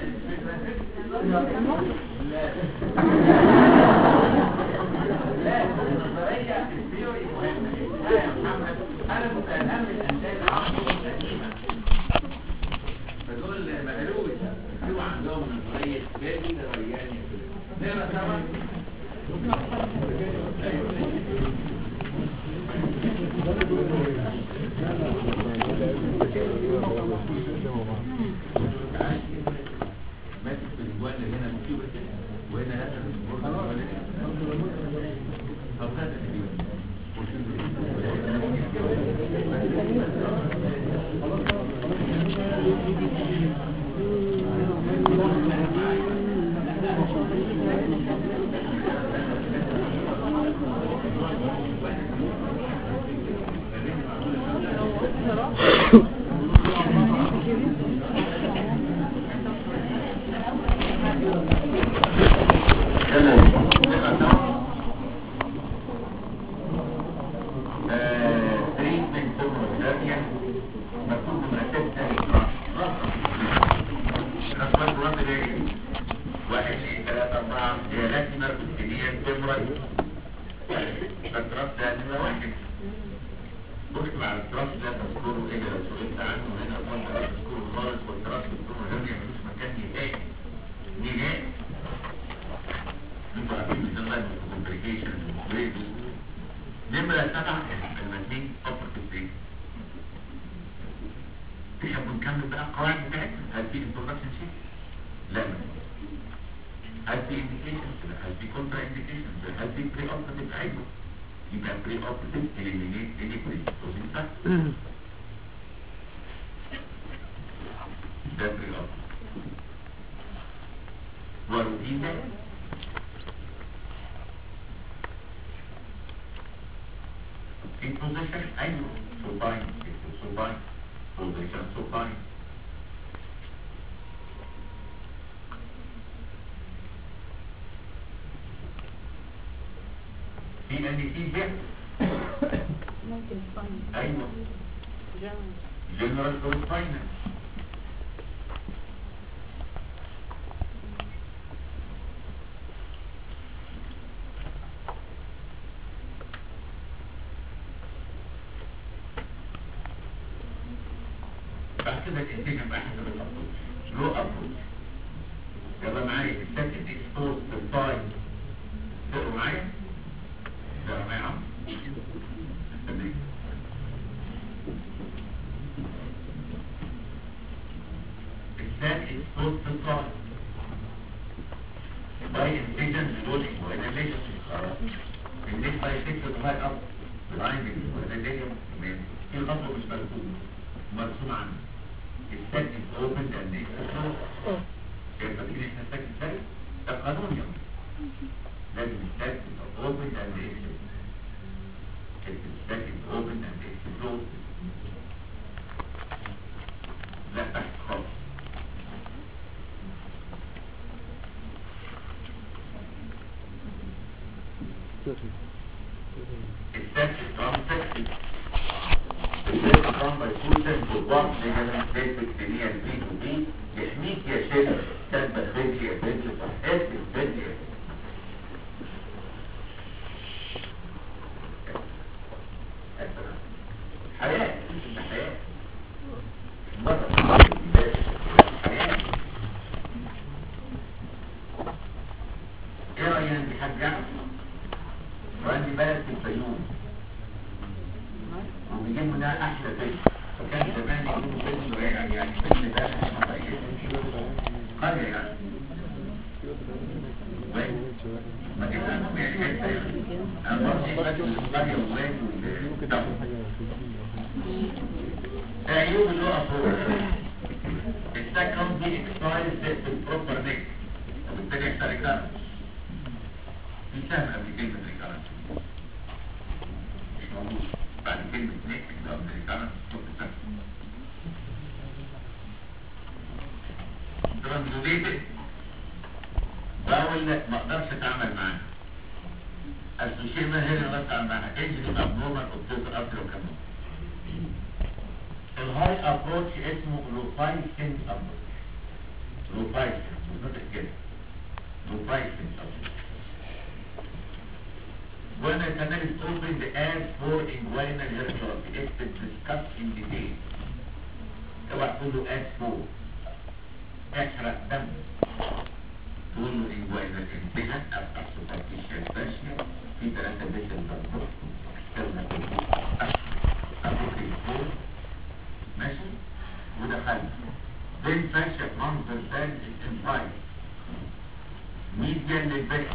لا النظريه الثيوري مهمه لا يا محمد انا كنت قلقان من الانسان العقل القديمه فدول مهلوس هو عندهم نظريه بالي رياني نقرا سوا ماسك في الجوان اللي هنا مكتوب كده وهنا هذا البرج ولا ايه او هذا تريتمنت كوموثيرابيا مكتوب مرتبة رقم رقم ايه واحد اثنين ثلاثة أربعة علاج نركوتينية تمرد فالتراس ده نمرة واحد بكتب على التراس ده تذكره ايه لو سئلت عنه هنا قلنا لا تذكره خالص والتراس الكوموثيرابيا ملوش مكان نهائي نهائي انتوا عارفين ان الله كومبليكيشن نمرة سبعة المدين فقط الدين تحبوا نكمل بقى القواعد بتاعتنا هل في انترودكشن شيء؟ لا ما في. هل في انديكيشنز هل في كونترا انديكيشنز هل في بري اوبريتيف ايوه يبقى بري اوبريتيف اليمينيت اني بريسبوزين فاكتور ده بري اوبريتيف وروتين ده في بوزيشن ايوه سوباين سوباين بوزيشن سوباين في انستيزيا ممكن فاين ايوه جامد جنرال كورسباينال بعد كده الانتاج بقى حسب الابروش لو ابروش يلا معايا السكند اكسبوز بالفاين تقروا معايا تقروا معايا يا عم استنيك الثاني اكسبوز بالفاين باي انتيجن لودنج واناليشن خلاص النيك باي تكتب هاي اب بلايندنج واناليشن في الخطوه مش مرسوم مرسوم عنه السكن اوبن اند اكسبوز كيف فاكرين احنا السكن ازاي؟ ده قانون يوم لازم السكن اوبن اند اكسبوز السكن اوبن اند اكسبوز لا تحت خالص السكن ترانسكشن السكن تران باي فوتن بالضغط لجنة بيتك سنية البي تو بي يحميك يا شيخ كاتبة خيري يا بنت صحتك الدنيا حياة انت حياة مرة حياة ايه رأيك انت حاجة وعندي بلد في الفيوم وبيجيب منها احلى فيلم فكان زمان يجيبوا فيلم راجع يعني فيلم ده قرية يعني وين؟ ما كانش عندهم يعني حته يعني انا برضه بس القرية وولاد والدم عيوب اللقى فوق السكن دي اكسايز في البروبر نيك وبالتالي يحصل ريكارنس في سهم قبل كلمة ريكارنس مش موجود بعد كلمة نيك قبل ريكارنس تحط سهم ترانزوليتد باول ما اقدرش اتعامل معاه السوشيال هنا بس عندنا انجري ابنورمال اوبتيك ارتري وكمان الهاي ابروتش اسمه لوبايسن ابروتش لوبايسن بالظبط كده لوبايسن ابروتش When a canal is opened as for inguinal hair therapy, it's discussed in detail. اوعى تقول له as for احرق دم تقول له inguinal انتهت افتح superficial fascia في ثلاثة بيت الضغط external ابوك الفور ماشي ودخلت then fascia transversal is implied medial للبيت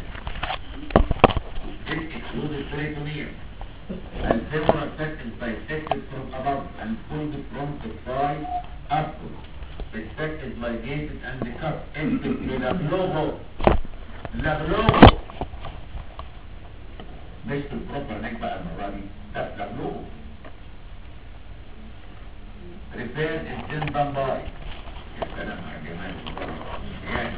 It excludes the peritoneum. And femoral set is bisected from above and pulled from the thigh upward. The set is ligated and the cup empty to the logo. The logo. مش في البروبر هناك بقى المرة دي ده ده logo. Repair is in Bombay. يا سلام يا جمال يعني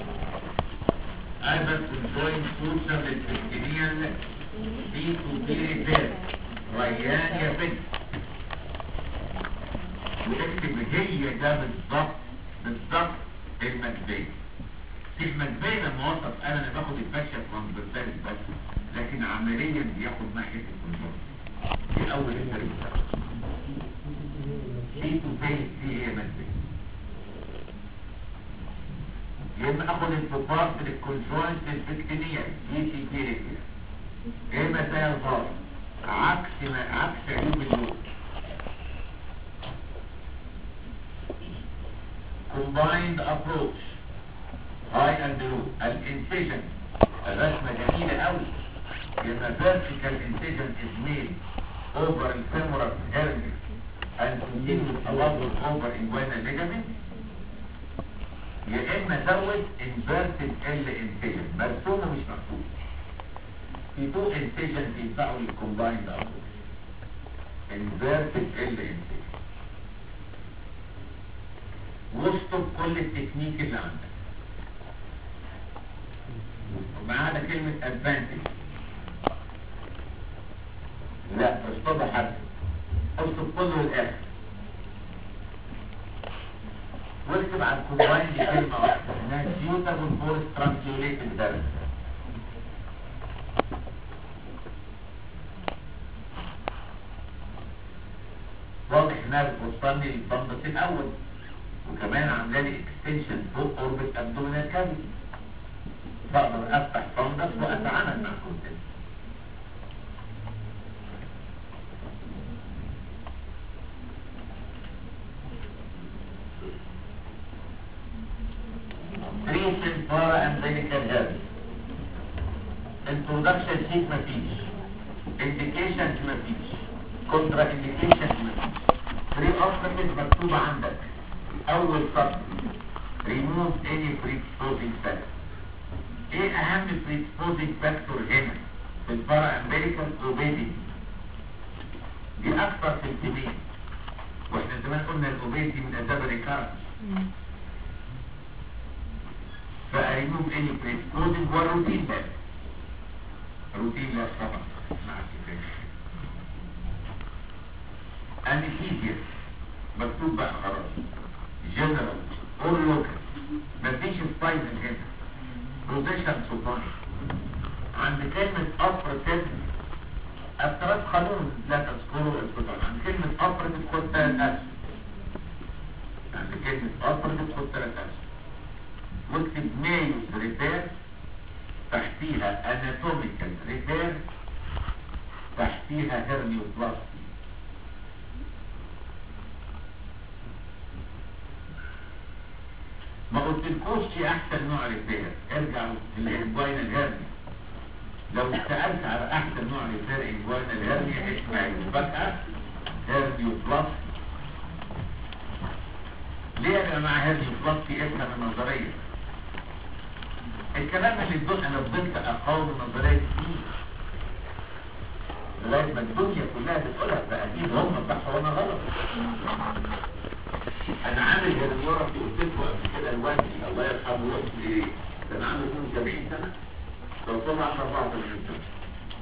ايضا conjoined suture للتسكينيال دي to be repaired ريان يا بنت واكتب هي ده بالظبط بالظبط المجدية في المجدية لما وصف انا انا باخد الفاشية ترانسفيرساليس بس لكن عمليا بياخد ناحية الكونجوين دي اول الفرق دي تو بي دي هي مجدية يا اما اخد الفوبارت للكونجوينت الفكتينية دي سي تي ريكيا يا اما زي الفار عكس ما عكس عيوب اللون combined approach high and low الانسيجن الرسمة جميلة قوي لما vertical incision is made over the femoral hernia and continues along with over inguinal ligament يا اما زود inverted L incision مرسومه مش مكتوب في تو incision بينفعوا للcombined approach inverted L incision واشطب كل التكنيك اللي عندك وما عدا كلمة advantage لا اشطبها حد اشطب كله للآخر واكتب على الكومباين دي كلمة واحدة انها suitable for strangulated nerve واضح انها بتوصلني للبندس الاول وكمان عامله لي اكستنشن فوق اوربت ابدومينال كافيتي بقدر افتح فندس واتعامل مع الكونتنت Recent para umbilical hernia introduction sheet مفيش indications مفيش contra indications مفيش three options مكتوبة عندك اول سطر remove any predisposing factor ايه اهم predisposing factor هنا في البارا امبيريكال obesity دي اكثر في الكمية واحنا زمان قلنا الاوبيتي من اسباب الريكارد فاريموف اني بريسبوزنج والروتين بس روتين لا طبعا مع الكفاية انستيزيا مكتوب بقى خلاص جنرال اور لوكال مفيش ستايل هنا بوزيشن سوباين عند كلمة أفر تد الثلاث قانون لا تذكروا الكتاب عند كلمة أفر تدخل ثلاث أسف عند كلمة أفر تدخل ثلاث أسف واكتب مايوس ريبير تحتيها اناتوميكال ريبير تحتيها هيرنيوبلاستي ما قلتلكوش ايه احسن نوع ريبير ارجعوا للانجوين الهرني لو سألت على احسن نوع ريبير انجوين الهرني اسمع يبقى هيرنيوبلاستي ليه يا جماعه هيرنيوبلاستي افهم النظريه الكلام اللي بدون انا فضلت اقاوم النظريه كتير لغايه ما الدنيا كلها بتقولها فاكيد هم صح وانا غلط انا عامل هرنيورا في قلت لكم قبل كده الوالدي الله يرحمه وقت ايه كان عنده 72 سنه لو طلع 84 سنه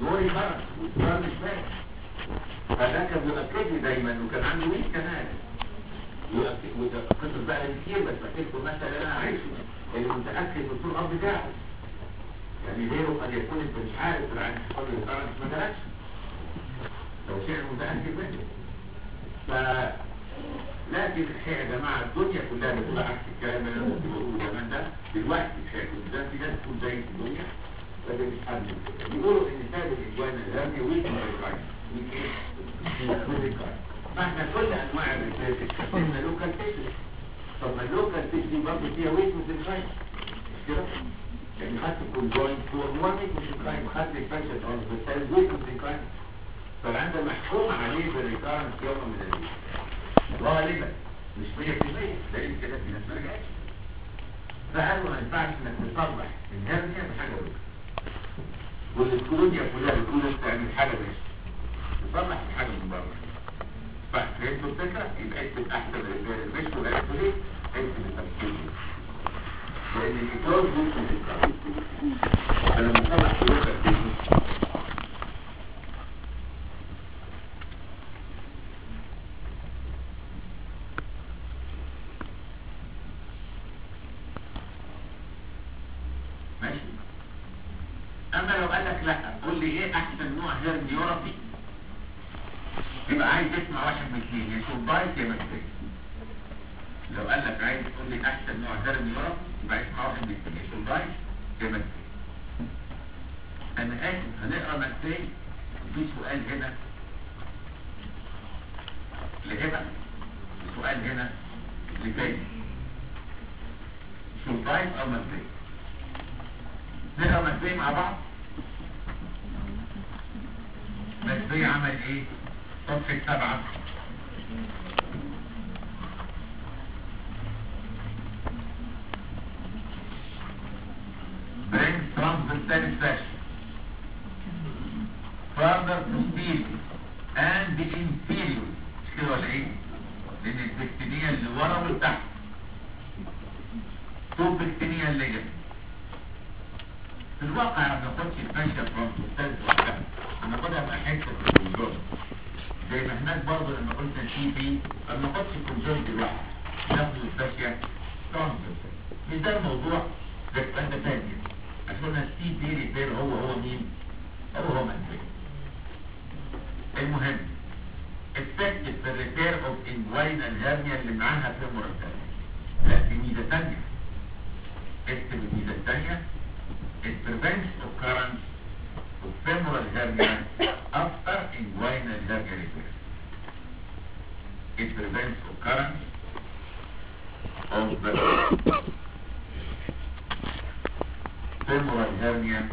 دوري بقى والسؤال مش فاهم فده كان بيؤكد لي دايما وكان عنده ويك كمان يؤكد وده قصص بقى كتير بس بحكي مثلا اللي انا عايشه اللي متاكد من طول الاب بتاعه يعني غيره قد يكون انت مش عارف العين حصل لي الكرنت ما جالكش لو شيء متاكد منه ف لكن الحقيقه يا جماعه الدنيا كلها بتقول عكس الكلام اللي انا كنت بقوله زمان ده دلوقتي الحقيقه كنت ده في ناس تقول زي في الدنيا فده مش حد بيقولوا ان سبب الجوانا الهرمي ويك ماريكاين ويك ايه؟ ماريكاين فاحنا كل انواع الريسيرش اتكلمنا لوكال تيشن طب ما اللوكال تيشن برضه فيها ويك ماريكاين مش كده؟ يعني خدت الكونجوين فور ويك ماريكاين خدت الفاشل ترانسفيرسال ويك ماريكاين فالعند محكوم عليه بالريكارنس يوم من الايام غالبا مش 100% دليل كده في ناس ما رجعتش فقالوا ما ينفعش انك تصلح الهرنيا بحاجه ويك والكولونيا كلها بتقول انت تعمل حاجه بس تصلح الحاجه من بره ففهمتوا الفكره يبقى اكتب احسن رجال مش وقالت ليه اكتب التفكير لان الايجاز ممكن تتكرر فلما تصلح في وقت التكنيك ماشي اما لو قال لك لا قول لي ايه احسن نوع هيرنيورابي يبقى عايز تسمع واحد من اثنين يا شوبايت يا مكتب لو قال لك عايز تقول لي احسن نوع هيرنيورابي يبقى اسمع واحد من اثنين يا شوبايت يا مكتب انا اسف هنقرا مكتب في سؤال هنا لهبه سؤال هنا لفادي شوبايت او مكتب نقرا مكتب مع بعض مكتب عمل ايه صفحة سبعة brings transverse satisfaction further posterior and inferior مش كده ولا ايه؟ لان البكتينية اللي ورا والتحت تو بكتينية اللي جنب في الواقع ما بناخدش الفاشية ترانسفيرسال وحدها هناخدها مع حتة في الوجود زي ما هناك برضه لما قلت السي بي ما بناخدش الكونجوينت لوحده ناخد الفاشية ترانسفيرسال مش ده الموضوع بس انت فاهم عشان السي بي ريبير هو هو مين؟ هو هو منزل المهم effective في الريبير اوف انجوينال هيرنيا اللي معاها فيمورال لا في ميزة تانية اكتب الميزة التانية it prevents occurrence of femoral hernia after inguinal hernia repair. It prevents occurrence of the femoral hernia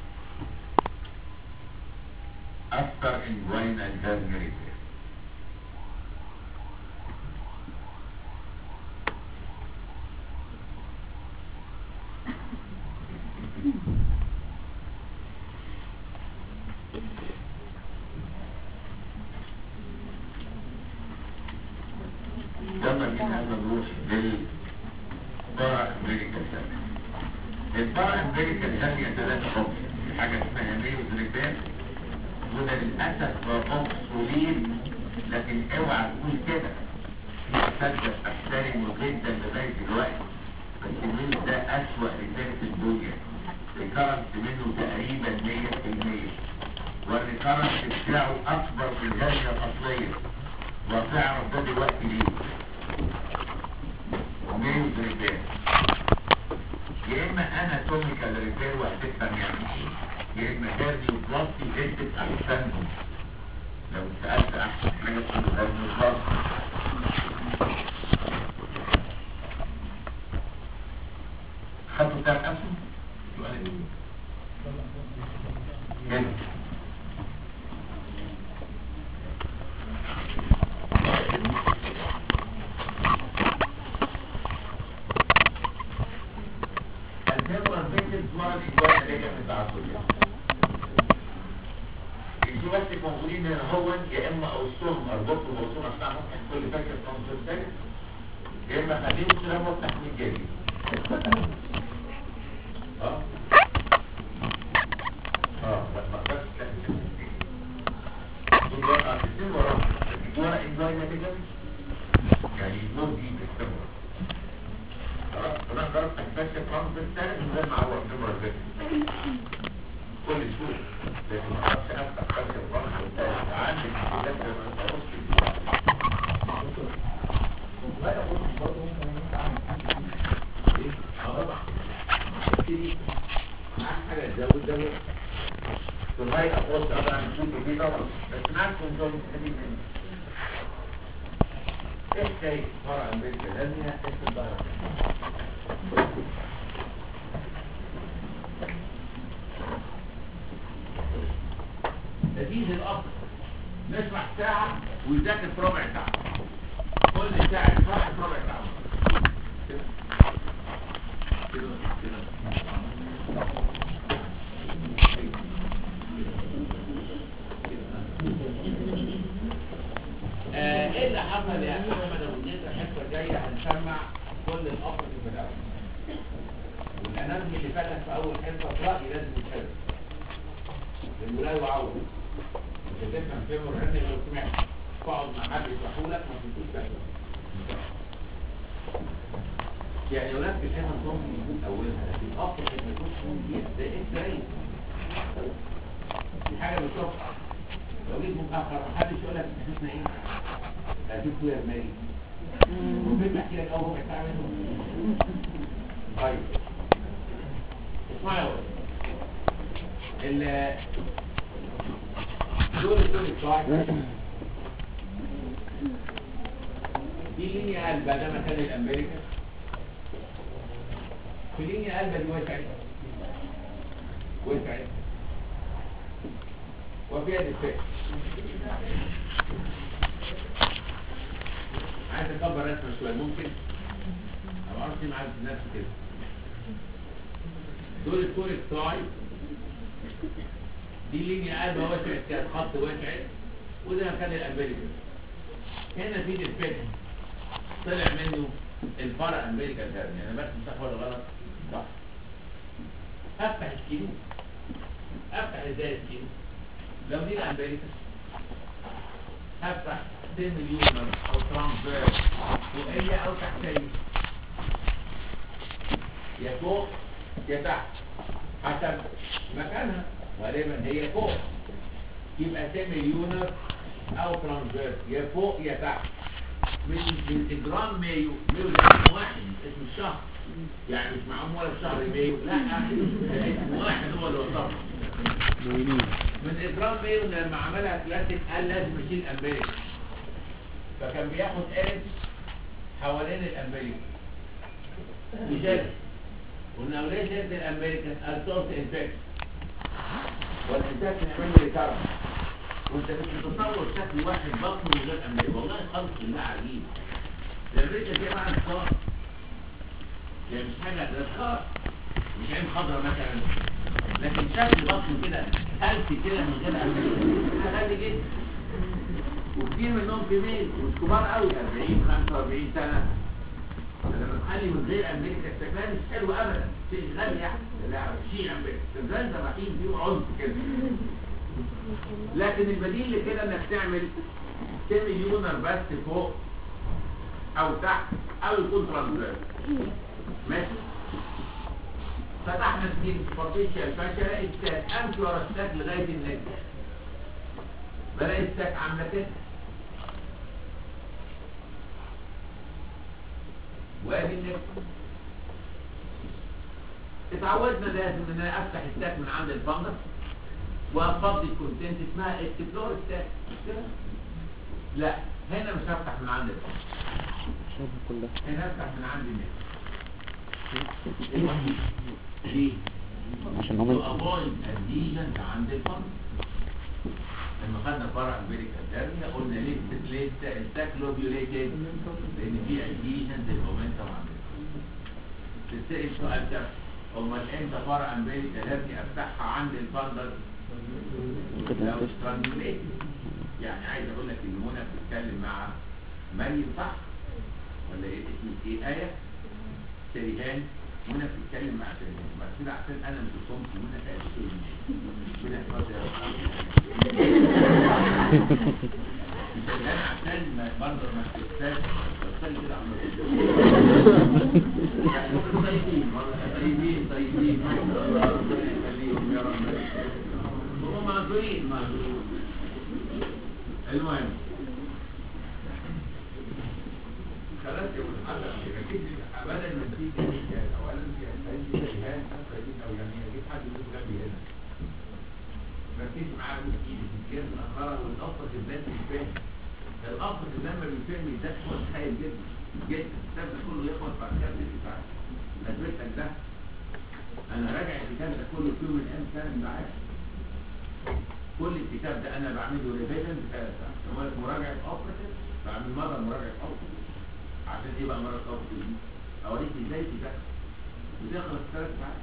after inguinal hernia repair. لما جينا نروح للبارا امريكا سنة البارا امريكا سنة ثلاثة اوبشن حاجة اسمها ميوز ريبان وده للأسف اوبسولين لكن اوعى تقول كده تصدق احترمه جدا لغاية دلوقتي بس الميوز ده أسوأ رسالة في الدنيا الكرنس منه تقريبا 100% والريكارنس بتاعه أكبر من الهرجة الأصلية وتعرف ده دلوقتي ليه ميوز ريبير يا اما اناتوميكال ريبير وهتفهم يعني ايه يا اما هيرنيو بلاستي ادت احسنهم لو سالت احسن حاجه تقول هيرنيو بلاستي خدتوا بتاع نفسه سؤال ايه هنا الفيبرال فيسلز ورا الإجوان اللي هي التعصبية انتوا بس موجودين هنا هو يا اما اوصلهم اربطهم واوصلهم عشان مفتح كل فاكر ترانسفير يا اما خليهم كده مفتح من جديد اه اه ما اقدرش ولا انجوينا كده يعني نوم دي بالكاميرا انا جربت اتفشى فرنس بالثالث من غير ما اعور الكاميرا ازاي كل شوي لكن ما اعرفش افتح فشى فرنس بالثالث عندي مشكلات لما ابص ايه؟ اه طبعا ابتدي معاك حاجه تزود زود في الغايه ابص طبعا نشوف دي طبعا بس معاك كنترول مستفيد منه ايه شيء فرع البيت لازم يحس الظهر لذيذ الأصل نشرح ساعة ويذاكر في ربع ساعة كل ساعة يشرح في ربع ساعة كده كده كده آه، ايه اللي حصل يا احمد ابو زيد الحصه الجايه هنسمع كل الافضل في البدايه والاناتومي اللي فاتت في اول حصه في رايي لازم يتحفظ لانه لا يعوض مش هتفهم فيه مرهن لو سمعت تقعد مع حد يشرحه لك ما تنسوش بقى يعني ولاد في الحصه ممكن يكون اولها لكن افضل ان يكون فيه ده ايه ازاي دي حاجه بتشوفها لو جيت متاخر محدش يقول لك احنا ايه هجيب يا مالي ممكن احكي لك اول ربع ساعه منه طيب اسمعوا يا ولد ال دول دول بتوعك دي لينيا قلبة ده مكان الامريكا في لينيا قلبة دي وسعت وسعت وفيها دفاع عايز اكبر رسمه شويه ممكن او ارسم عايز نفسي كده دول الكوري بتوعي دي لينيا قلبه وسعت كده خط وسعت وده مكان الامريكا هنا في دفاع طلع منه الفرع امريكا ده يعني انا بس صح ولا غلط صح افتح الكيلو افتح ازاي الكيلو لو دي الامريكا هفتح سيمي يونر او ترانسفير فوقية او تحتية يا فوق يا تحت حسب مكانها غالبا هي فوق يبقى سيمي يونر او ترانسفير يا فوق يا تحت مش من اجرام مايو مايو ده اسم واحد اسم الشهر يعني مش معاهم ولا الشهر مايو لا اسم واحد هو اللي وصفه من اجرام مايو لما عملها كلاسيك قال لازم اشيل امريكا فكان بياخد قلب حوالين الامريكا وجد قلنا لو ليه شلت الامريكا التورت انفكشن والانفكشن يعمل له ريكارد وانت بتتصور شكل واحد بطنه من غير امريكا والله خلق الله عجيب الامريكا دي معنى الصار يعني مش حاجه ده صار مش عين خضراء مثلا لكن شكل بطنه كده هلسي كده من غير امريكا ده غالي جدا وكتير منهم كبير مش كبار قوي 40 45 سنه لما تخلي من غير امريكا الشكلها مش حلو ابدا شيء غالي يعني لا شيء امريكا زي زباحين فيه عنف كده لكن البديل لكده انك تعمل سيمي يونر بس فوق او تحت او يكون ترانسفير ماشي فتحنا سكين سوبرفيشال فاشا الاقي الساك امشي ورا الساك لغايه النجم بلاقي الساك عامله كده وادي النجم اتعودنا لازم ان انا افتح الساك من عند الفندق وافضي الكونتنت اسمها اكسبلور الساك كده لا هنا مش هفتح من عند الفندق شبه كلها هنا هفتح من عند النجم الوحيد ليه؟ عشان to هم avoid adhesion عند الفندق لما خدنا فرع امريكا الثانية قلنا ليه ليه الساك لوبيوليتد لان في adhesion للمومنتم عند الفندق تسأل سؤال ده امال امتى فرع امريكا لازم افتحها عند الفندق لو سترانجوليت يعني عايز اقول لك ان منى بتتكلم مع مريم صح ولا ايه اسمك ايه ايه شريهان منى بتتكلم مع شريهان بس كده عشان انا مش صمت منى قالت ايه منى احفظ يا رب انا عشان ما برضه ما تنساش بصلي كده عم طيبين طيبين طيبين ربنا يخليهم يا رب هم معذورين معذورين المهم خلاص يا ولد حتى اكيد بدل ما تيجي اولا في عندي جهاز او يعني اجيب حد يقول جنبي هنا مركز معاه من ايدي في الكلمه الاخرى والابسط الناس مش فاهم الابسط لما بيفهم ده هو خايف جدا جدا الكتاب ده كله يخلص بعد كده ست ساعات اثبت لك ده انا راجع الكتاب ده كله في يوم من الايام سنه من بعد كل الكتاب ده انا بعمله ريفيجن في ثلاث ساعات لما مراجعه اوبريتيف بعمل مره مراجعه اوبريتيف عشان ايه بقى مراجعه اوبريتيف دي اوريك ازاي تذاكر وتخلص في ثلاث ساعات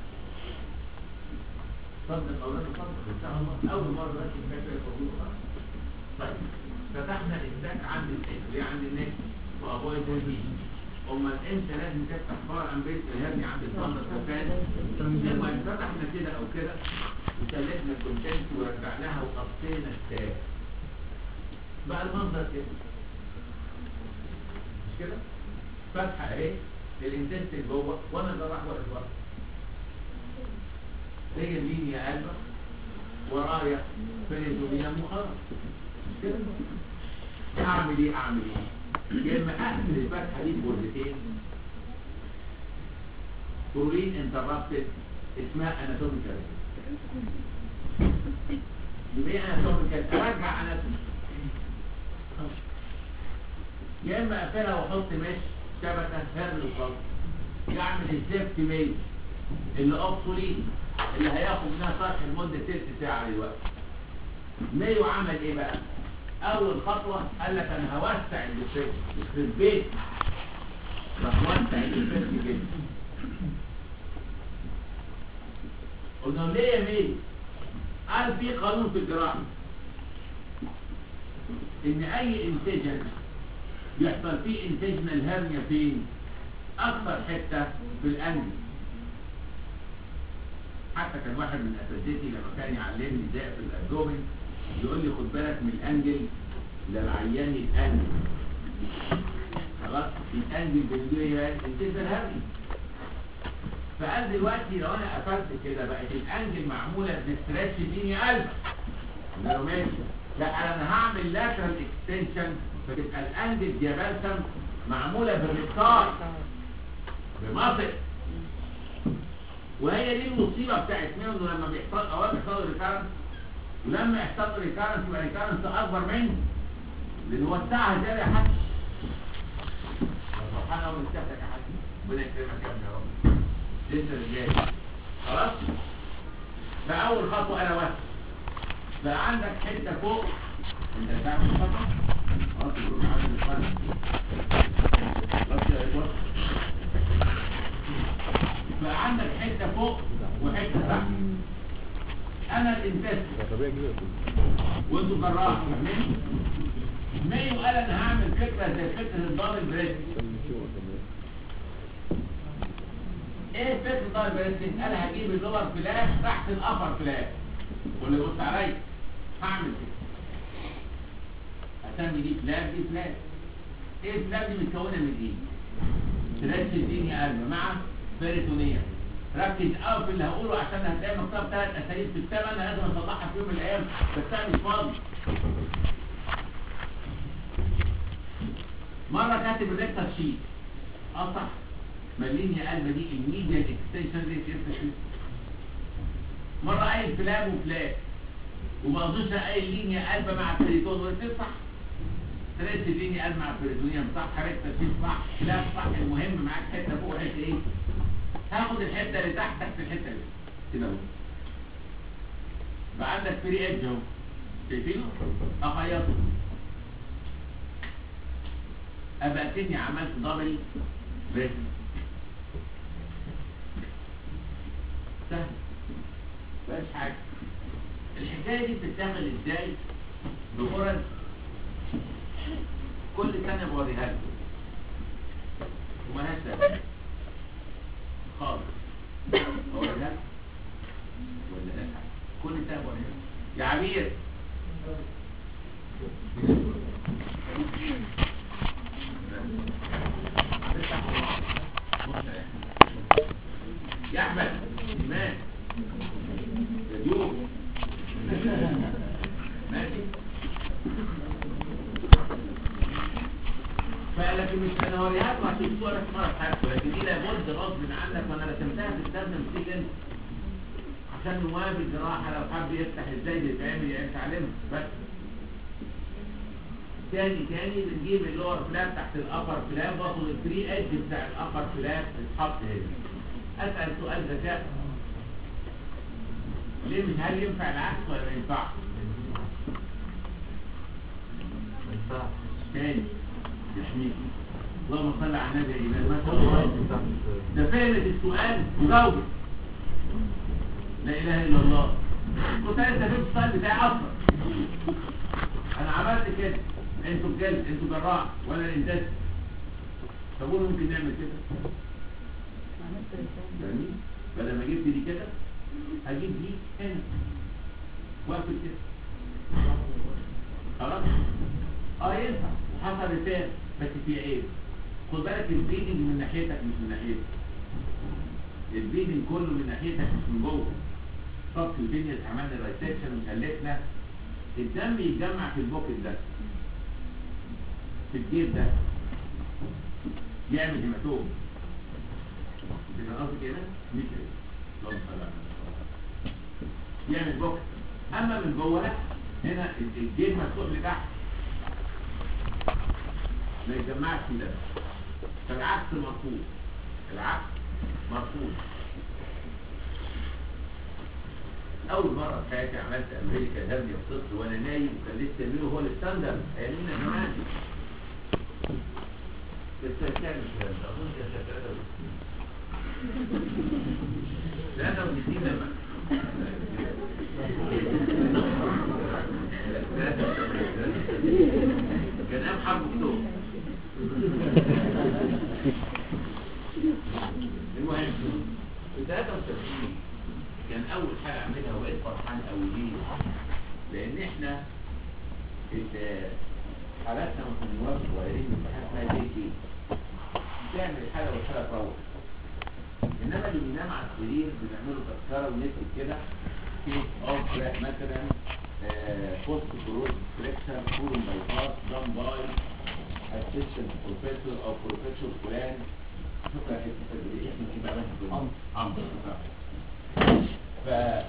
صدق او لا تصدق ان شاء الله اول مره بس الفكره الموضوع خالص طيب فتحنا الساك عند النت ليه عند النت وابويد الفيديو امال انت لازم تفتح فار امبيت الهرني عند الفندق الفات لما فتحنا كده او كده وسلكنا الكونتنت ورجعناها وقصينا الساك بقى المنظر كده مش كده فتحه اهي الانتنت جوه وانا جراح واقف ورا تيجي لينيا قلبة ورايا فريزوميا مخرج كده اعمل ايه اعمل ايه يا اما اقفل الفتحه دي بوردتين بروين انتربتد اسمها اناتوميكال يبقى ايه اناتوميكال ارجع اناتومي يا اما اقفلها واحط مش شبكه هرم الخط يعمل الزفت ميل اللي اوبسوليت اللي هياخد منها شرح لمده تلت ساعه دلوقتي مايو عمل ايه بقى اول خطوه قال لك انا هوسع الديسبيت يخرب بيت راح وسع الديسبيت جدا قلنا له ليه يا مايو قال في قانون في الجراحه ان اي انتجن بيحصل فيه انتجنال هرنيا فين اكثر حته في الانجل حتى كان واحد من اساتذتي لما كان يعلمني ازاي في الابدومين يقول لي خد بالك من الانجل للعيان الانجل خلاص الانجل بالنسبه لي انتجنال هرنيا فقال دلوقتي لو انا قفلت كده بقت الانجل معموله بستريتش ديني قلب قلنا له ماشي لا انا هعمل لاترال اكستنشن فتبقى الانجل ديابالسم معموله بالريكتار بمصر وهي دي المصيبه بتاعت مين انه لما بيحصل اوقات بيحصل ريكارنس ولما يحصل ريكارنس يبقى ريكارنس اكبر منه لان وسعها زياده يا حاج سبحان الله ونستهدك يا حاج ربنا يكرمك يا ابني يا رب لسه رجالي خلاص فاول خطوه انا وسع بقى عندك حته فوق انت تعمل خطوه خلاص يكون عامل الخطوه خلاص يا اخوان بقى عندك حته فوق وحته تحت انا الانفست وانتوا جراح فاهمين مايو قال انا هعمل فكره زي فكره الدبل بريست ايه فكره الدبل بريست قال هجيب اللور فلاش تحت الابر فلاش واللي بص عليا هعمل كده هسمي دي فلاش دي فلاش ايه فلاش دي متكونه من ايه ترش الدنيا قلب مع بيريتونيا ركز قوي في اللي هقوله عشان هتلاقي مكتوب ثلاث اساليب في الكتاب انا لازم اصلحها في يوم من الايام بس انا مش فاضي مره كاتب الريكتر شيت اه صح مليني يا قلبه دي الميديا اكستنشن دي شفت مره قايل فلان وفلان وما اظنش قايل لينيا قلبه مع البريتون قلت صح ثلاث لينيا قلب مع البريتونيوم صح ريكتر شيت صح لا صح المهم معاك حته فوق حته ايه هاخد الحته اللي تحت تحت الحته اللي كده اهو بقى عندك فري ايدج اهو شايفينه اخيطه ابقى كني عملت دبل بريس سهل مفيهاش حاجه الحكايه دي بتتعمل ازاي بغرز كل سنه بوريها لكم ومالهاش لازمه خالص بوريها لكم ولا لا كل سنه بوريها لكم يا عبير يا احمد ايمان يا ديوب ماشي فلكن مش انا هوريها لكم عشان تشوفوا انا مره حاجه لكن دي لابد غصب عنك وانا رسمتها في الكتاب فيك انت عشان نواب الجراحه لو حب يفتح ازاي بيتعمل يتعلمها بس تاني تاني بنجيب اللور فلاب تحت الابر فلاب واخد الفري ايدج بتاع الابر فلاب تتحط هنا اسال سؤال ذكاء ليه مش هل ينفع العكس ولا ما ينفعش؟ تاني يحميك اللهم صل على النبي يا إيمان ما شاء الله ده فهمت السؤال وجاوبت لا اله الا الله كنت انت فهمت السؤال بتاعي اصلا انا عملت كده انتوا بجد انتوا جراح وانا الانتاج طب قولوا ممكن نعمل كده جميل بدل ما جبت دي كده هجيب دي هنا واقفل كده خلاص اه ينفع وحصل رسالة بس في عيب خد بالك البليدنج من ناحيتك مش من ناحيتك البليدنج كله من ناحيتك مش من جوه صف الدنيا عملنا الريسكشن وشلتنا الدم يتجمع في البوكت ده في الجيب ده يعمل هيماتوم يبقى قصدي كده مش كده اللهم صل على النبي. يعمل بوكت اما من جوه لا هنا الجيب مفتوح لتحت ما يتجمعش في ده فالعكس مرفوض العكس مرفوض اول مره في حياتي عملت امريكا هرني الطفل وانا نايم وكان لسه تعمله هو الستاندرد ايامينا يا جماعه بس كام الكلام ده اظن كان 63 63 لما كان قام حرب اكتوبر المهم في 73 كان اول حاجه اعملها وبقيت فرحان قوي ليه؟ لان احنا ال- حالاتنا ما كنا صغيرين في حاجه اسمها دي كي تعمل الحاله والحاله تروح انما اللي بينام على السرير بنعمله تذكره ونكتب كده كيس اوف مثلا بوست كروز ستريكشر كولوم باي باس دم باي اسيستنت بروفيسور او بروفيسور فلان شكرا يا سيدي اسمك ايه بقى عمرو عمرو ف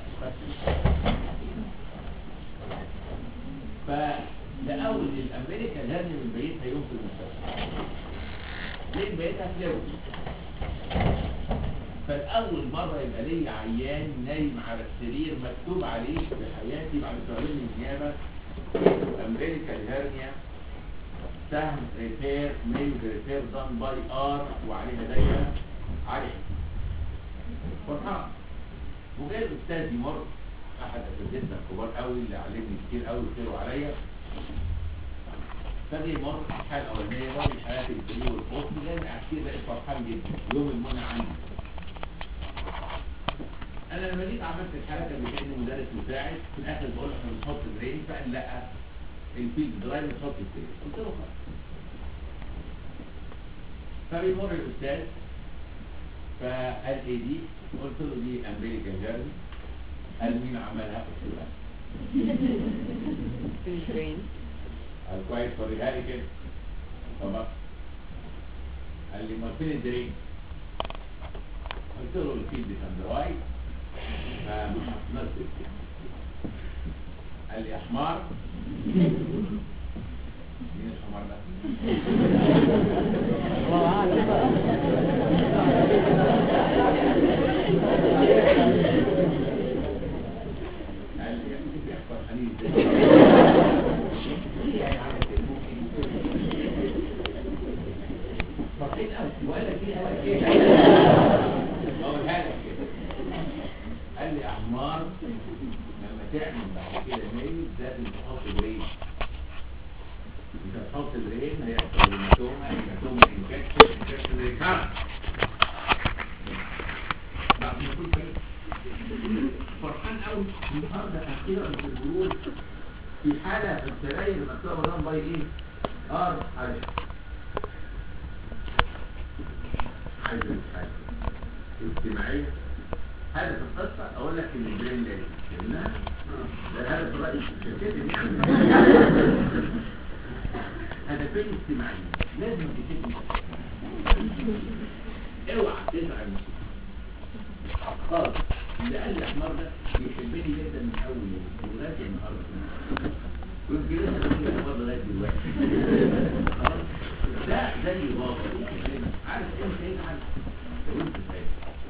فلأول الأمريكا لازم من بيتها يوم في المستشفى ليه بيتها فلوس فالأول مرة يبقى لي عيان نايم على السرير مكتوب عليه في حياتي بعد شهرين من النيابة أمريكا الهرنيا سهم ريبير ميل ريبير دان باي ار وعليها دايرة عليها فرحان وجاي الاستاذ يمر احد اساتذتنا الكبار قوي اللي علمني كتير قوي وخيره عليا فجأة يمر الحاله الاولانيه مر الحالات الكبيره والقطن جاي كتير بقيت فرحان جدا يوم المنى عندي انا لما جيت عملت الحاله كان بيجيني مدرس مساعد في الاخر بقول له احنا بنحط برين فقال لا الفيلد درايف بنحط برين قلت له خلاص فبيمر الاستاذ فقال ايه دي قلت له دي امريكا جيرمي قال مين عملها قلت له أنا. البرين قال كويس وريها لي كده طبعا قال لي ما فين الدرين قلت له الفيلد كان دراي فنزل قال لي احمر مين الحمار ده؟ الله أعلم بقى قال لي يعني بيحصل حنين ازاي؟ يعني عامل زي الممكن فرحين قوي وقال لك ايه قال لك ايه اقولها لك كده قال لي احمار لما تعمل بعد كده ميل لازم تحط برين انت تحط برين هيحصل هيماتوما هيماتوما انفكشن انفكشن ريكارد بعد ما يكون كده فرحان قوي النهارده اخيرا في الجروب في حاله في السراير مكتوبه رمضان باي ايه؟ ار حاجة عايز حاجة اجتماعية هدف القصة اقول لك ان البرين لازم فهمناها؟ ده الهدف الرئيسي مش كده يعني هدفين اجتماعيين لازم تكتب اوعى تزعل خالص اللي قال لي احمر ده يحبني جدا من اول يوم ولغايه النهارده ويمكن لسه بقول احمر لغايه دلوقتي خلاص ده زي بابا عارف امتى يزعل لو انت فاهم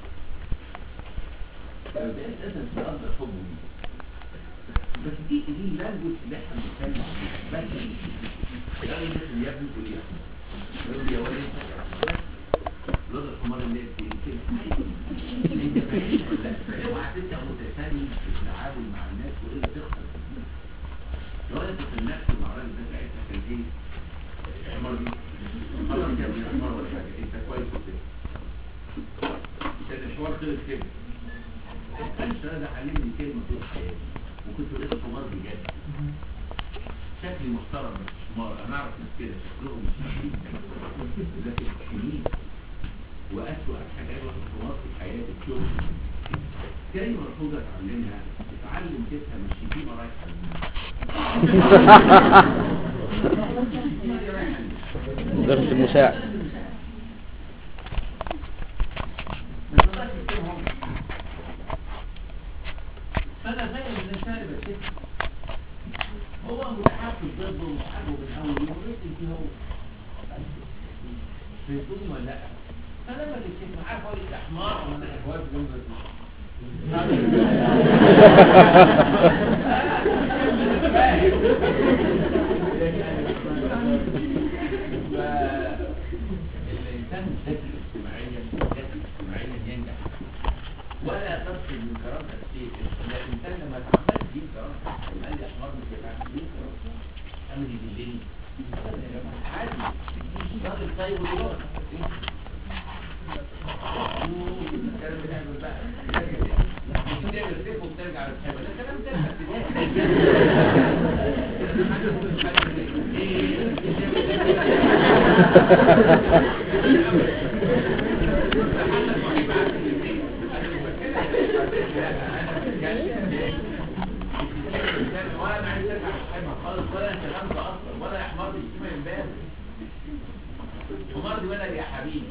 لو ده اساسا تقدر حبه ليه بس دي دي اللانجوج اللي احنا بنتكلم فيها بس ده اللي يا ابني تقول يا يقول لي يا ولد الوضع الحمار اللي هي كده انت فاهم ولا لا؟ اوعى تبقى متسامي في التعامل مع الناس وايه اللي بيحصل لو انا كنت نفسي مع الراجل ده ساعتها كان ايه؟ حمار دي خلاص يا ابني حمار ولا حاجه انت كويس وكده كان الحوار خلص كده الكانسر ده علمني كلمه طول حياتي وكنت لسه حمار بجد شكلي محترم مش حمار انا اعرف ناس كده شكلهم مش حلوين لكن حلوين وأسوأ حاجات الحمار في حياة الشغل كلمة مرفوضة تعلمها تتعلم تفهم الشتيمة رايحة لمين درس المساعد فأنا فاهم الإنسان اللي بشتكي هو متحفز ضده ومتحبه من أول يوم ريت هو فهمتوني ولا لأ؟ فلما تكتب معاه فوق الأحمر ومن الأحوال جنب الإنسان ذكي اجتماعيا ذكي اجتماعيا ينجح ولا تفقد من كرامة الشيء الإنسان لما تعمل يجيب كرامة قال لي أحمر مش هيبقى يجيب كرامة أما دي بالليل عادي راجل طيب ويروح الكلام بتعمل بقى بتعمل سيف وبترجع للحبة ده كلام تاني ولا انا عايز ارجع للحبة خالص ولا انت غامضة اصلا ولا يا حمار دي من امبارح حمار دي ولد يا حبيبي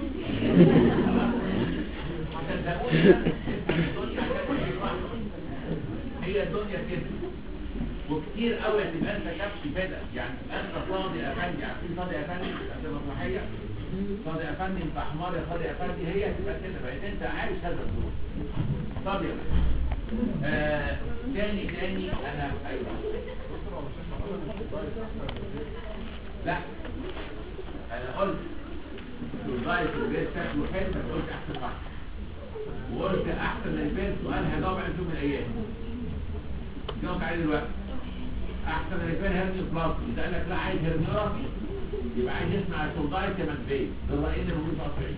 هي الدنيا كده وكتير قوي تبقى انت كبش كده يعني انت صادق افندي عارفين صادق افندي انت مسرحيه صادق افندي انت حمار يا صادق افندي هي تبقى كده بقيت انت عايش هذا الدور صادق آه تاني تاني انا ايوه لا انا قلت الضايف البيت شكله حلو بس قلت احسن واحد وقلت احسن من البيت سؤال هجاوب عليه في يوم من الايام جاوب عليه دلوقتي احسن من البيت هرني بلاسي اذا قال لك لا عايز هرنيوراسي يبقى عايز يسمع السولدايت كمان بيت ده الراي اللي موجود في قصر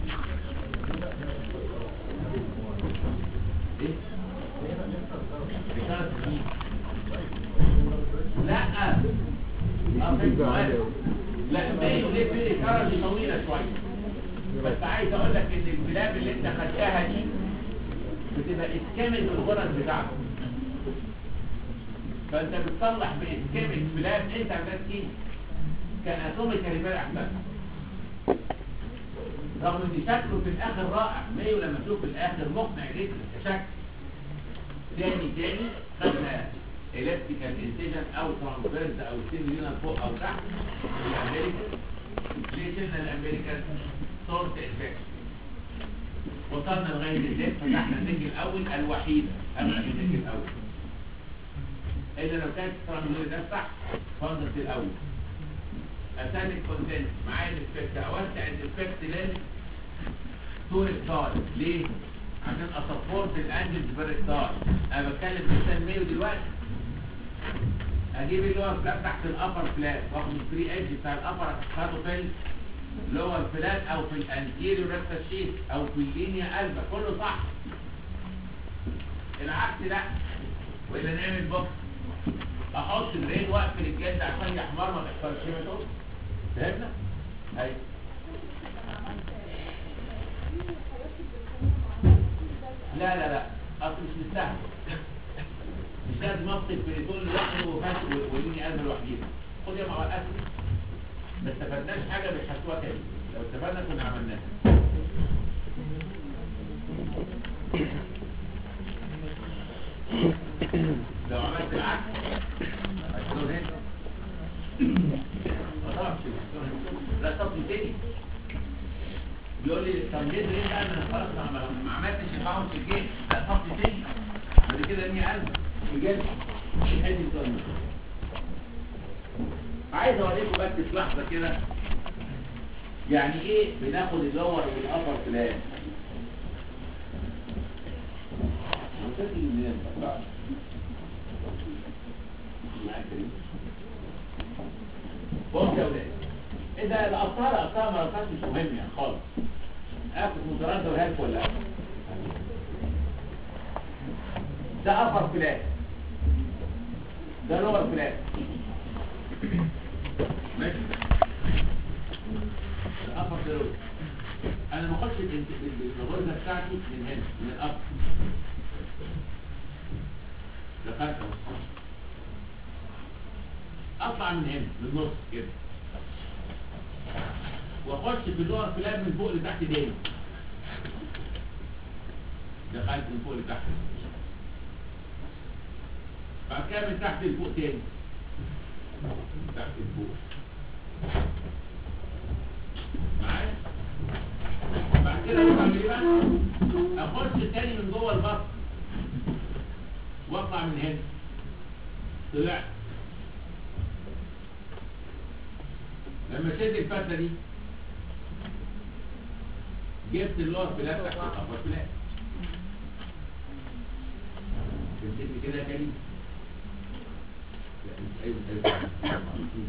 ايه؟ رسالة سنين لا اه في سؤال لا مايو ليه بيلي كارجي طويلة شوية بس عايز اقول لك ان الكلاب اللي انت خدتها دي بتبقى اسكامة الغرز بتاعته فانت بتصلح باسكامة كلاب انت عندك كيس كان اتوميكالي بقى احسن رغم ان شكله في الاخر رائع مايو لما تشوف في الاخر مقنع جدا كشكل تاني تاني خدنا الكتريكال انسيجن او ترانسفيرز او سيميلينا فوق او تحت الامريكان ليه شلنا الامريكان صورة انفكشن وصلنا لغاية الزيت فتحنا النجل الاول الوحيدة قبل النجل الاول الا لو كانت ترانسفيرز ده تحت فضلت الاول اسامي الكونتنت معايا الاسبكت اوسع الاسبكت لل طول الطار ليه؟ عشان اسبورت الانجلز بالريكتار انا بتكلم في السن ميو دلوقتي اجيب اللور فلات تحت الابر فلات واخد الفري ايدج بتاع الابر اخده في اللور فلات او في الانتيريور ريكتا شيت او في اللينيا قلبه كله صح العكس لا ولا نعمل بوكس احط احط الرين واقفل الجلد عشان يحمر ما تحصلش هيماتوم فهمنا؟ ايوه لا لا لا اصل مش مستاهل مش لازم افصل بريتون لوحده وفاس ويوني قلب لوحديها خد يا مع الاسف ما استفدناش حاجه مش هتوها تاني لو استفدنا كنا عملناها لو عملت العكس هتكون هنا ما تعرفش لا طب تاني بيقول لي طب ليه ليه بقى انا خلاص ما ما عملتش الباونس في الجيم لا طب تاني بعد كده اني قلب بجد ادي الظن عايز اوريكم بس في لحظه كده يعني ايه بناخد اللور والابر بلان بص يا ولاد اذا الابطال ابطال مرات مش مهم يعني خالص اخد مدرات ده وهالك ولا لا ده ابر بلان ده لور بلان ماشي ده ابر بلان انا ما اخدش الغرزه بتاعتي من هنا من الاب دخلت اهو اطلع من هنا من النص كده واخش في اللور بلان من فوق لتحت تاني دخلت من فوق لتحت بعد كده من تحت لفوق تاني من تحت لفوق معايا بعد كده بعمل ايه بقى اخش تاني من جوه البطن واطلع من هنا طلعت لما شد الفتله دي جبت اللور بلاد تحت الابر بلاد تمسكني كده يا كريم لا مش ايوه ايوه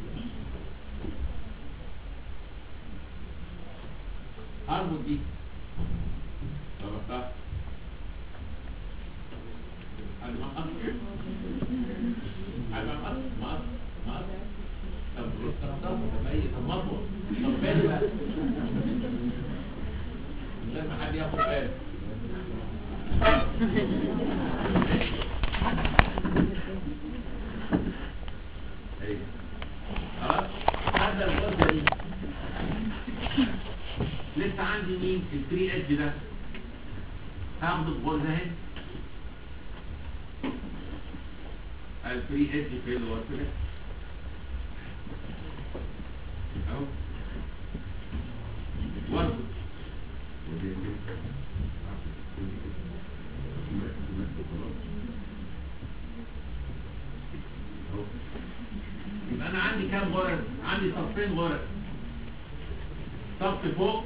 اربط دي ربطتها على ما أقص على ما أقص ما أقص ما أقص طب لسه طب طب ايه طب مطبخ طب بالي بقى مش لازم حد ياخد باله ايه خلاص هذا الغرزه دي لسه عندي مين الثري ايدج ده هاخد الغرزه اهي الثري ايدج في الورك ده اهو واربط أهو. يبقى انا عندي كام غرز عندي صفين غرز صف فوق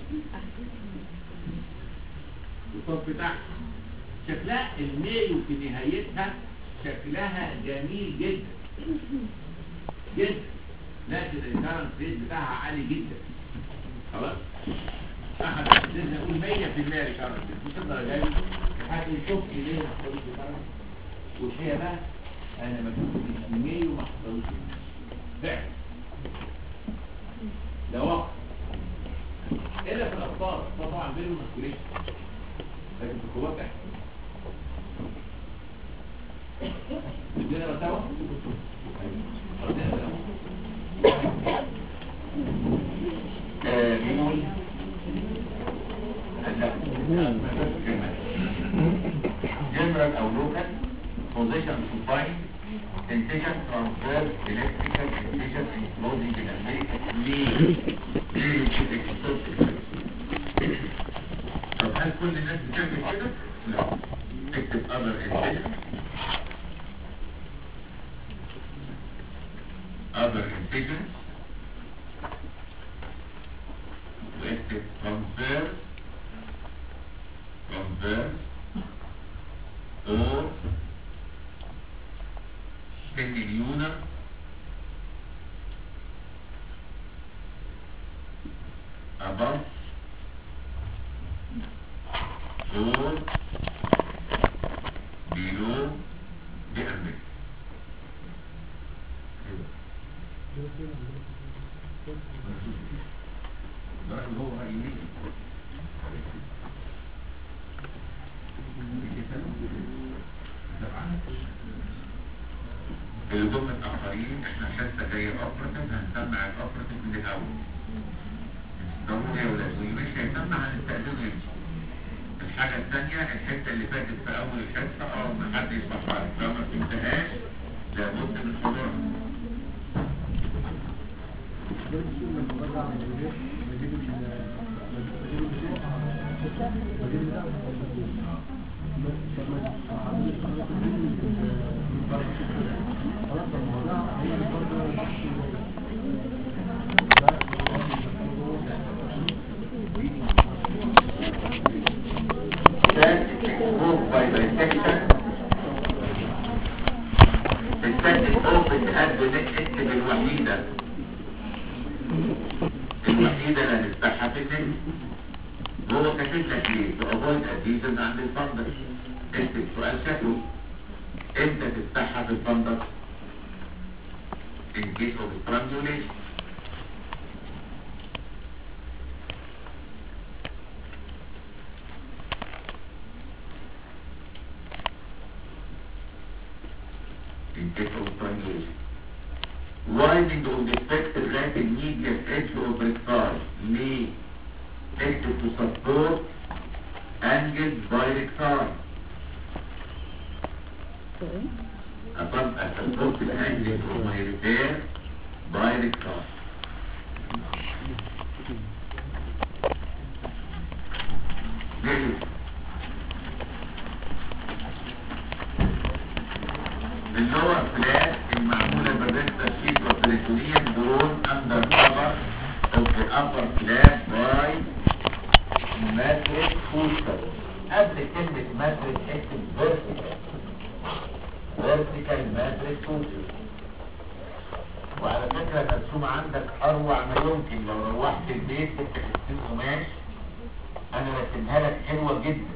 وصف تحت شكلها المايو في نهايتها شكلها جميل جدا جدا لكن الكارنت ريت بتاعها عالي جدا خلاص احد لازم اقول 100% ريكارنت ريت مش الدرجه دي حد يشوف ليه ما حصلوش ريكارنت والحقيقه بقى انا ما شفتش 100 وما حصلوش فعلا ده واقع الا في الاطفال طبعا بينهم مسؤوليه لكن في الكبار تحت الدنيا سوا نقول general او local position to find sensation transfer electrical sensation exploding in America ليه؟ ليه يكون explosive؟ طب هل كل الناس بتعمل كده؟ لا اكتب other incision other incisions واكتب converse converse or semilunar above or below the ambit ده اللي هو يمين اللي هم متأخرين احنا حاسة جاية اوبراتيف هنسمع الاوبراتيف من الاول ضروري يا ولاد واللي مش هيسمع هنستأذنه يمشي الحاجة الثانية الحتة اللي فاتت في أول الحصة اه ما حد يسمح بعد لو ما فهمتهاش لابد من حضورها That is moved by dissection. الثاني open قد نكتب الوحيدة الوحيدة اللي هنفتحها في النت هو كاتب لك ايه to avoid adhesion عند الفندق اكتب سؤال شكله امتى تفتحها في الفندق in case of strangulation in case of strangulation widening of the spectre right immediate edge of rectal ليه اكتب to support angled by rectal upon a support the angle of my repair by rectal ليه اللور فلاش المعمولة بالريستا شيت وبريتونيا درون اندر كفر اوف ذا ابر فلاش باي ماتريك فوستر قبل كلمة ماتريك اكتب فيرتيكال فيرتيكال ماتريك فوستر وعلى فكرة مرسوم عندك اروع ما يمكن لو روحت البيت كنت حسين قماش انا رسمها لك حلوة جدا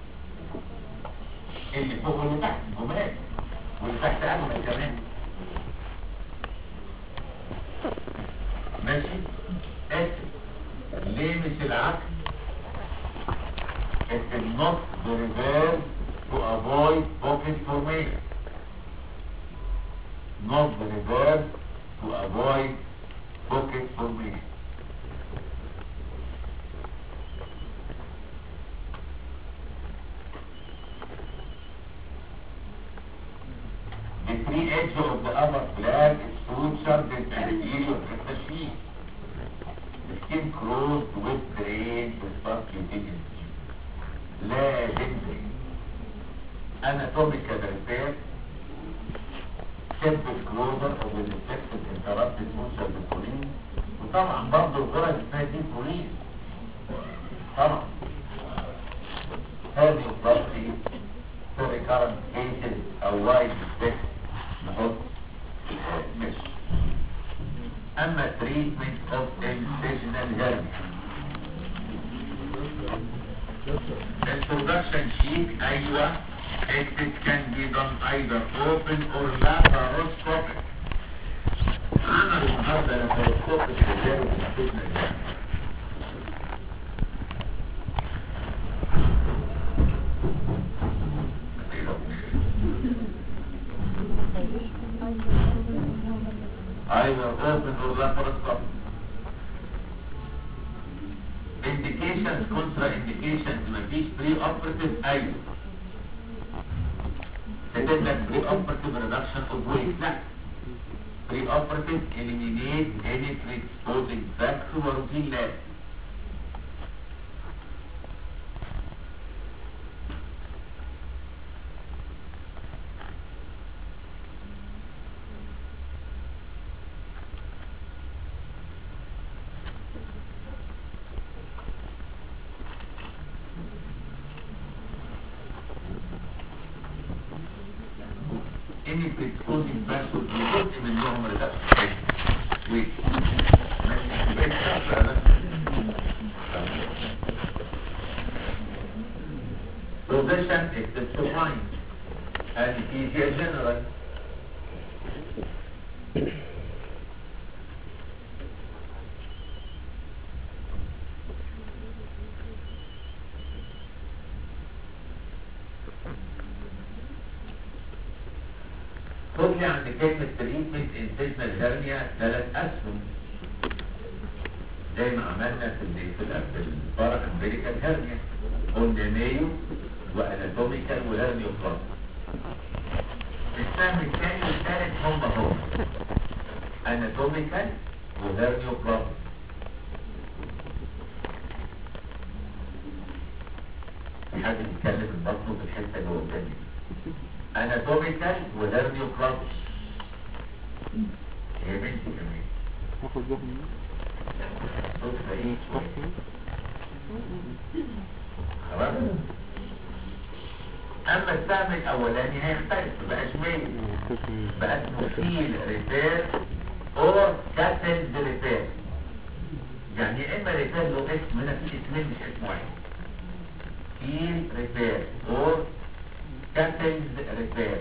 اللي فوق واللي تحت قماش واللي تحت أجمل كمان ماشي اكتب ليه مش العكس اكتب not the reverse to avoid pocket formation not the reverse to avoid pocket formation The three edge of the upper flag is sutured with anterior rectus The skin closed with drain with subcutaneous skin. لازم drain. Anatomical repair simple closure of the defective interrupted suture بالكولين وطبعا برضه الغرز اسمها دي كولين طبعا هذه الضغطي في recurrent cases او wide defect نحط مش اما treatment of incisional hernia introduction sheet ايوه it can be done either open or laparoscopic عمل النهارده laparoscopic تجارب نتيجنا الجامعة either open or laparoscopic. Indications, contraindications, مفيش pre-operative أيوة. كتب لك pre-operative reduction of weight لا. Pre-operative eliminate any predisposing factor وروتين lab. any predisposing factors جزء منهم reduction weight. ماشي يبقى الشرط ده Position is defined and it is general لي عند كلمة تريتمنت انتجنال هرنيا ثلاث أسهم زي ما عملنا في ال في ال في البارا امبريكال هرنيا قلنا مايو واناتوميكال وهرنيو بلاس السهم الثاني والثالث هم هم اناتوميكال وهرنيو بلاس في حد بيتكلم البطن في الحته اللي قدامي اناتوميكال وهرنيو بلاس هي بنتي كمان ناخد بالهم صوتها ايه خلاص اما السهم الاولاني هيختلف بقى شمالي بقى اسمه فيل ريبير اور كاتلز ريبير يعني يا اما ريبير له اسم هنا في اسمين مش اسم واحد فيل ريبير اور كاتلز ريبير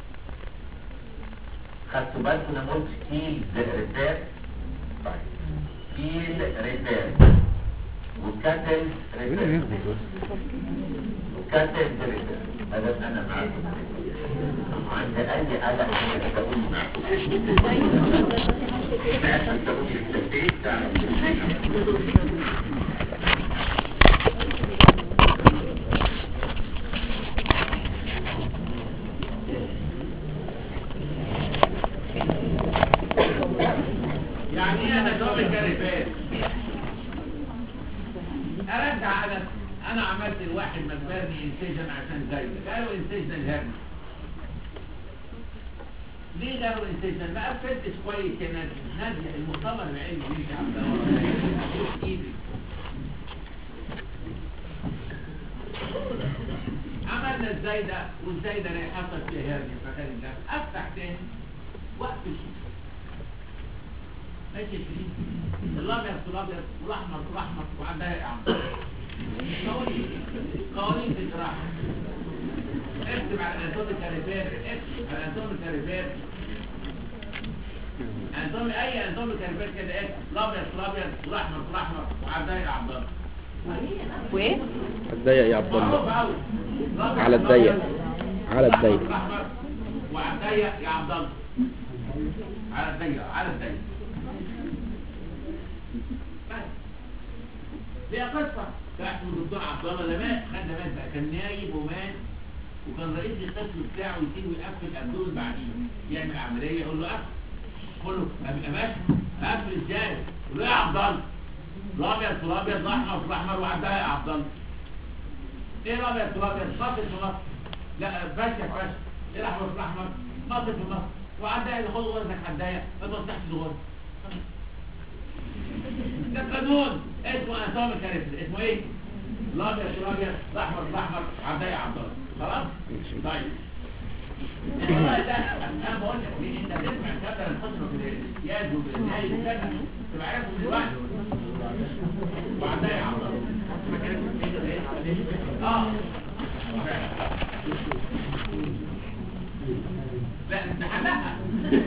خدتوا بالكم انا قلت كيلز ريبير طيب كيل ريبير وكاتل ريبير وكاتل ريبير هذا انا معاكم عند اي قلق انا بقول معاكم تعرف تقول التنبيه تعرف يعني ايه اناتوميك ريبير ارجع على انا عملت الواحد مجبرني انسجن عشان زي قالوا انسجن الهرم ليه قالوا انسجن ما قفلتش كويس يا نادي نادي المؤتمر العلمي يجي على ايدي عملنا ازاي ده وازاي ده اللي حصل فيه هرني فكان ده افتح تاني واقفل ماشي شريف الابيض في الابيض والاحمر في الاحمر وعندها يا عم قوانين قوانين في الجراحه اكتب على اناتوميك ريبير اكتب على اناتوميك ريبير اناتومي اي اناتوميك ريبير كده اكتب الابيض في الابيض والاحمر في الاحمر وعندها يا عبد الله وايه الضيق يا عبد معروف الله قوي الأبيض على في الضيق. الأبيض، على الأحمر الضيق في الأحمر، وعلى الضيق يا عبد الله على الضيق على الضيق بس. ليه قصة تحت الدكتور عبد الله ده مات خد مات بقى كان نايب ومات وكان رئيس القسم بتاعه يسيبه يقفل الابدول بعديه يعمل عمليه يقول له قفل يقول له ابقى ماشي قفل ازاي؟ يقول له إيه يا عبد الله الابيض في الابيض الاحمر في الاحمر وعدها يا عبد الله ايه الابيض في الابيض مصر في مصر لا فاشل فاشل ايه الاحمر في الاحمر مصر في مصر وعدها اللي خد غرزك عدايه ما توسعش الغرز ده قانون اسمه اناتوميك ريفل اسمه ايه الابيض في الابيض الاحمر في الاحمر عدايه يا عبد الله خلاص طيب والله ده انا بقول لك ليه انت تسمع كده الحصن في الامتياز وبالنهايه السنه تبقى عارف من دلوقتي وعدايه يا عبد الله اه لا انت حلقها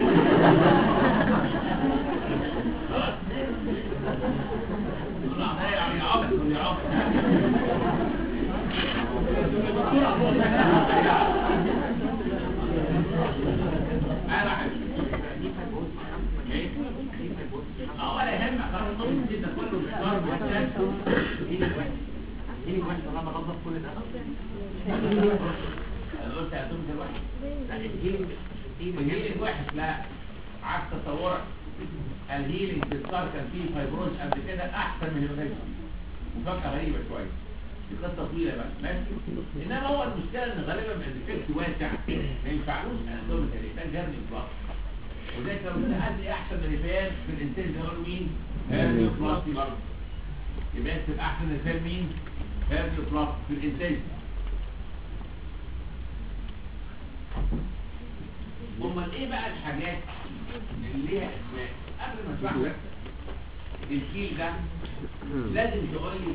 خلاص لا ده يعني عبد يا عبد انا عارف اه ولا يهمك خلاص النص كده كله بيختار بيحتاج ايه الوحش طالما غضب كل ده انا قلت هتقوم دلوقتي لا الهيلينج الهيلينج وحش لا عكس تصورك الهيلينج في الصار كان فيه فايبروز قبل كده احسن من الاوريجن مفارقه غريبه شويه دي قصه طويله بقى ماشي انما هو المشكله ان غالبا الديفكت واسع ما ينفعلوش اناتوميكال يحتاج جرني بلاس وذلك لو سالت ايه احسن ريفير في الانتاج ده هو مين؟ هيرنيو بلاس برضه يبقى اكتب احسن ريفير مين؟ هيرنيو بلاس في الانتاج امال ايه بقى الحاجات اللي ليها اسماء قبل ما اشرح لك الكيل ده لازم تقول لي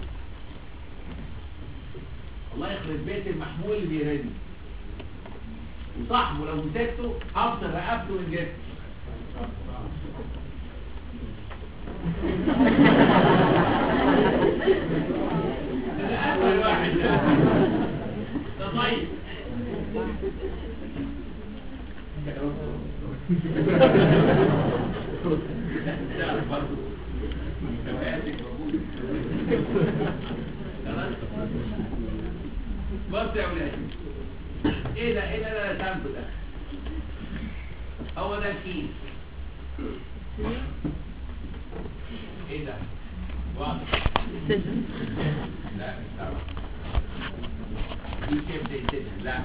الله يخرب بيت المحمول اللي بيرن وصاحبه لو مسكته هفضل رقبته من جسمه ده أسهل واحد ده ده طيب تعرف برضه مستوياتك موجودة خلاص بص يا ولاد ايه ده ايه ده اللي انا رسمته ده هو ده الكيس ايه ده واضح سجن لا مش طبعا دي شيب دي سجن لا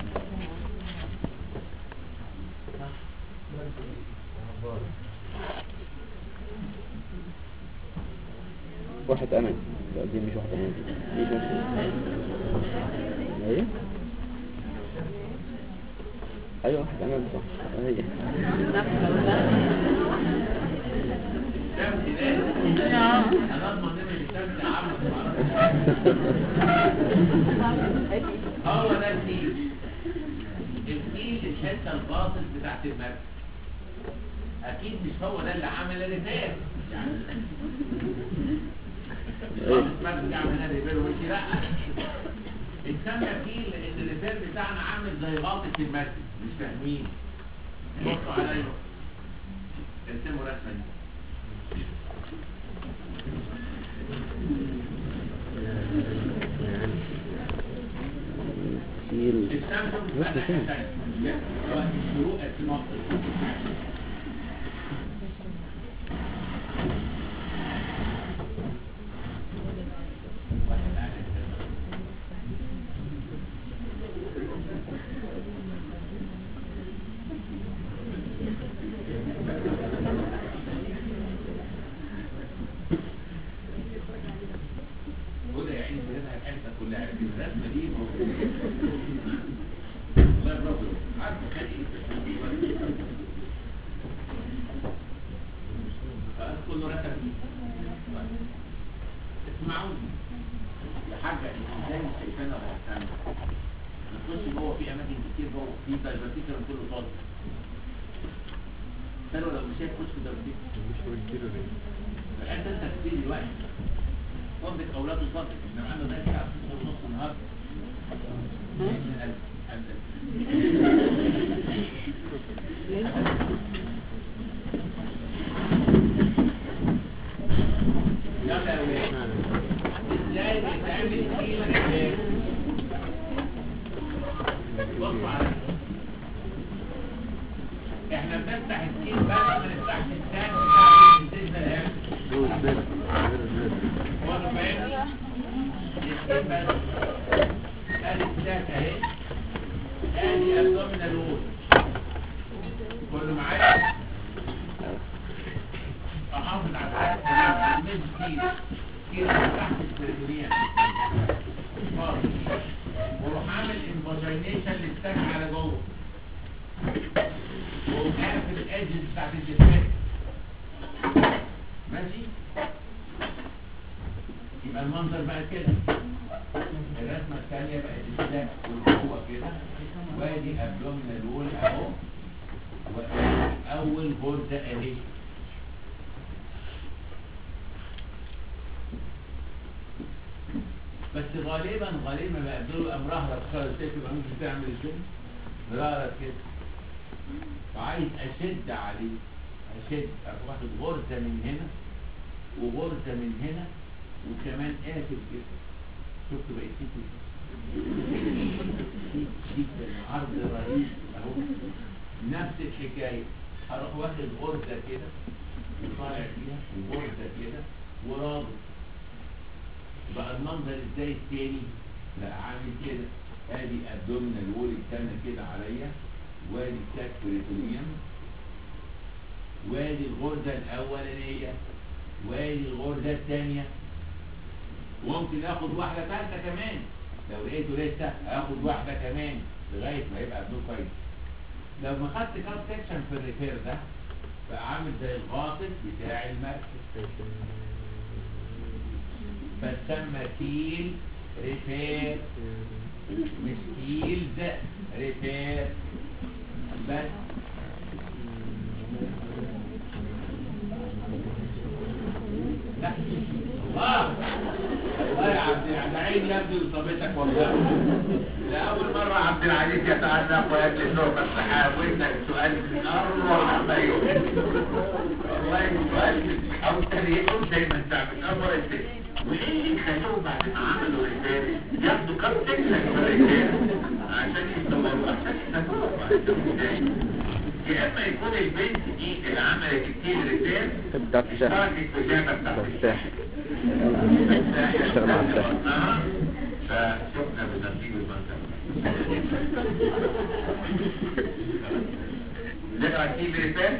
واحد أنا لا دي مش واحدة أنا دي مش واحدة أيوة أيوة واحد أنا صح هي شمس ده انا اضمن ان الشمس عملت هو ده النيل النيل الحته الباطن بتاعت المركب اكيد مش هو ده اللي عمل الريفير يعني أيوة. المركب يعمل الريفير وانت لا اتسمى فيه لان الريفير بتاعنا عامل زي غلطه المركب مش فاهمين بصوا عليا ارسموا رسمه دي كيل السامسونج بص بقى فين؟ ناحية تانية. سواء الشروق المصري وده يا عيني كلها الحته كلها الرسمه دي موجوده الله برافو عارف كان ايه خلاص كله رسم دي اسمعوني يا حاجه انت ازاي مش شايفانا ولا بتعمل نخش جوه في اماكن كتير جوه في دايفرتيكال كله فاضي استنوا لو مش شايف خش في دايفرتيكال انت انت كتير دلوقتي صدق اولاده صدق احنا معانا ده ساعه ونص النهارده يلا يا ولاد ازاي بيتعمل كيلو رجال بصوا على احنا بنفتح الكيل بقى ما نفتحش التانك بتاع الانتاج ده الهام وانا فاهم الكيل بس ادي التانك اهي ادي ابدومينال وول كله معايا احافظ على الحاجة مش كيل كيل تحت السيرفيان فاضي واروح عامل انفاجينيشن للتانك على جوه وقافل الادجز بتاعت الجسم ماشي يبقى المنظر بقى كده الرسمه الثانيه بقت السلاك والجوه كده وادي ابدومينال وول اهو وادي اول غرزه اهي بس غالبا غالبا بقى دول امرها خالص تبقى ممكن تعمل كده مرارة كده فعايز اشد عليه اشد اروح واخد غرزه من هنا وغرزه من هنا وكمان قافل كده شفت بقيت كده جدا عرض رهيب اهو نفس الحكايه هروح واخد غرزه كده وطالع فيها وغرزه كده ورابط بقى المنظر ازاي التاني لا عامل كده ادي ابدومينال وول التانية كده عليا وادي التاك بريتونيوم وادي الغرزة الاولانية وادي الغرزة الثانية وممكن اخد واحدة ثالثة كمان لو لقيته لسه اخد واحدة كمان لغاية ما يبقى ابنه كويس لو ما خدت كام سكشن في الريفير ده بقى عامل زي الغاطس بتاع المركز فسمى كيل ريفير مش كيلز ريفير بس لا الله الله يا عبد العزيز عين يبدو اصابتك والله لاول مره عبد العزيز يتعلق ويجلس فوق السحاب ويسال سؤال من اروع ما يمكن والله سؤال او تريقهم زي ما انت من اول السنه وايه اللي يخلوهم بعد ما عملوا رساله ياخدوا كام تكلك في الرساله عشان يصوروا عشان يصوروا يا اما يكون البنت دي اللي عملت كتير رساله بتاعت الشهر اشتركت في اللعبه بتاعت الساحل اشتغل مع الساحل آه. فشفنا بنصيب المنزل نقرا كيف رسالة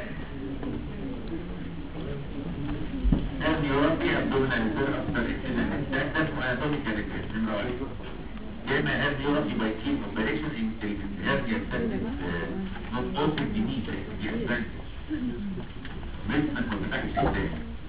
هذه يوفي abdominal repair after incident attack ده اسمه anatomical repair نمرة واحد يا اما هذه يوفي by key operation in hernia sepsis not open beneath the advantage basement ما بتاعش ازاي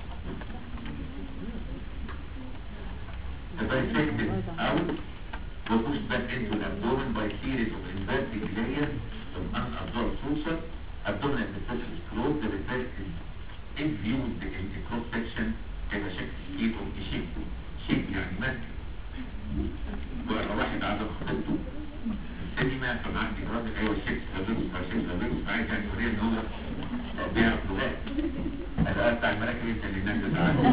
The dissected out was pushed back into the abdomen by series of inverted layers of unabsorbed suture. Abdominal vessels is closed. The result is if viewed in the cross section هيبقى شكل ايه of the shape shape يعني ماسك وأنا واحد عدد خطته السينما فمعدي راجل ايوه الشيكس لابس فالشيكس لابس فعايز يعني يوريه ان هو بيعرف لغات الأداء بتاع المراكب انت اللي الناس بتاعته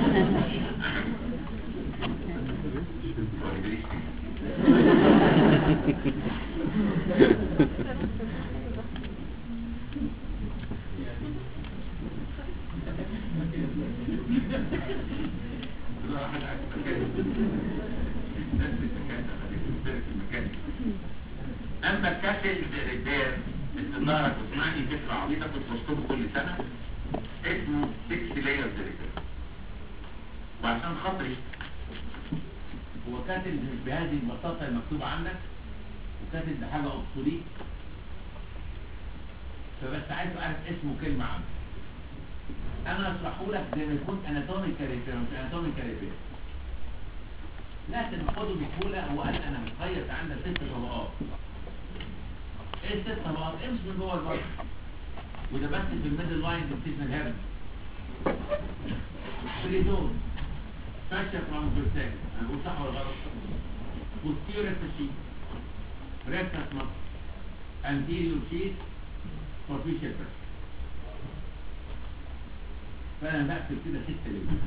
هو إدريس اما الكاسل ريبير استدارك واسمعني فكرة عبيطة كنت بشطبه كل سنة اسمه 6 لايرز ريبير وعشان خاطري هو كاتل مش بهذه البساطة المكتوبة عندك وكاتل ده حاجة obsolete فبس عايز اعرف اسمه كلمة عنه انا اشرحه لك زي ما يكون اناتوميكال ريبير مش اناتوميكال ريبير لكن خده بسهولة هو قال انا متخيط عندك ست طبقات ايه الست طبقات امشي من جوه البطن وده بس في الميدل لاين بتسمى الهرم بريتون فاشيا ترانسفيرسال انا بقول صح ولا غلط posterior sheet rectus muscle anterior sheet superficial pressure فانا بقفل كده ستة ليه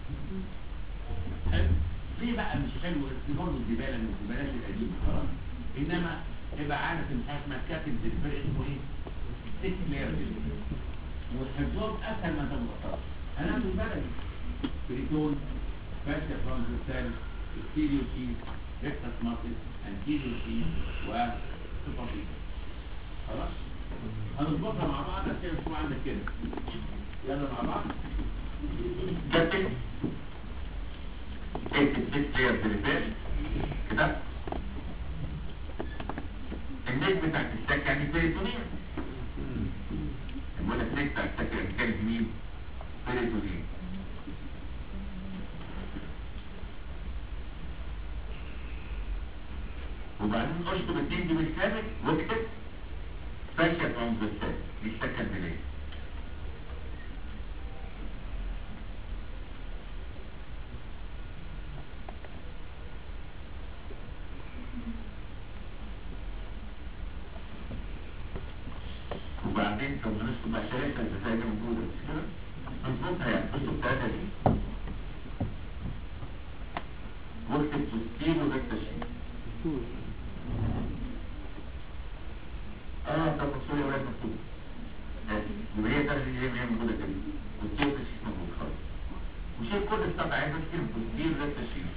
حلو ليه بقى مش حلو دي برضه الزباله من الزبالات القديمه خلاص انما يبقى عارف ان حاجه اسمها كاتب الفرق اسمه ايه؟ 6 لاير وحفظهم اسهل ما انت متخيل انا من بلدي بريتون فاشيا ترانسفيرسال ستيريو شيت ريكتس ماسل انتيريو شيت وسوبرفيشال خلاص هنظبطها مع بعض عشان مش عندك كده يلا مع بعض كاتب اكتب ست لاير تليفون كده النجم بتاعت السكة يعني بريتونيا بقول لك النجم بتاعت السكة يعني كانت مين؟ بريتونيا وبعدين اشطب اتنين دي بالكامل واكتب فاشيا ترانسفيرسال دي السكة البنية وبعدين لو نص بقى شركة الزفاية موجودة مش كده؟ هنظبطها يعني بصوا التلاتة دي واكتب تسكين وفيكتور شيت اه طب سوري ولا مكتوب يبقى هي تلاتة دي هي موجودة كده تسكين وفيكتور شيت موجود خالص وشيل كل السبع عايز اكتب تسكين وفيكتور شيت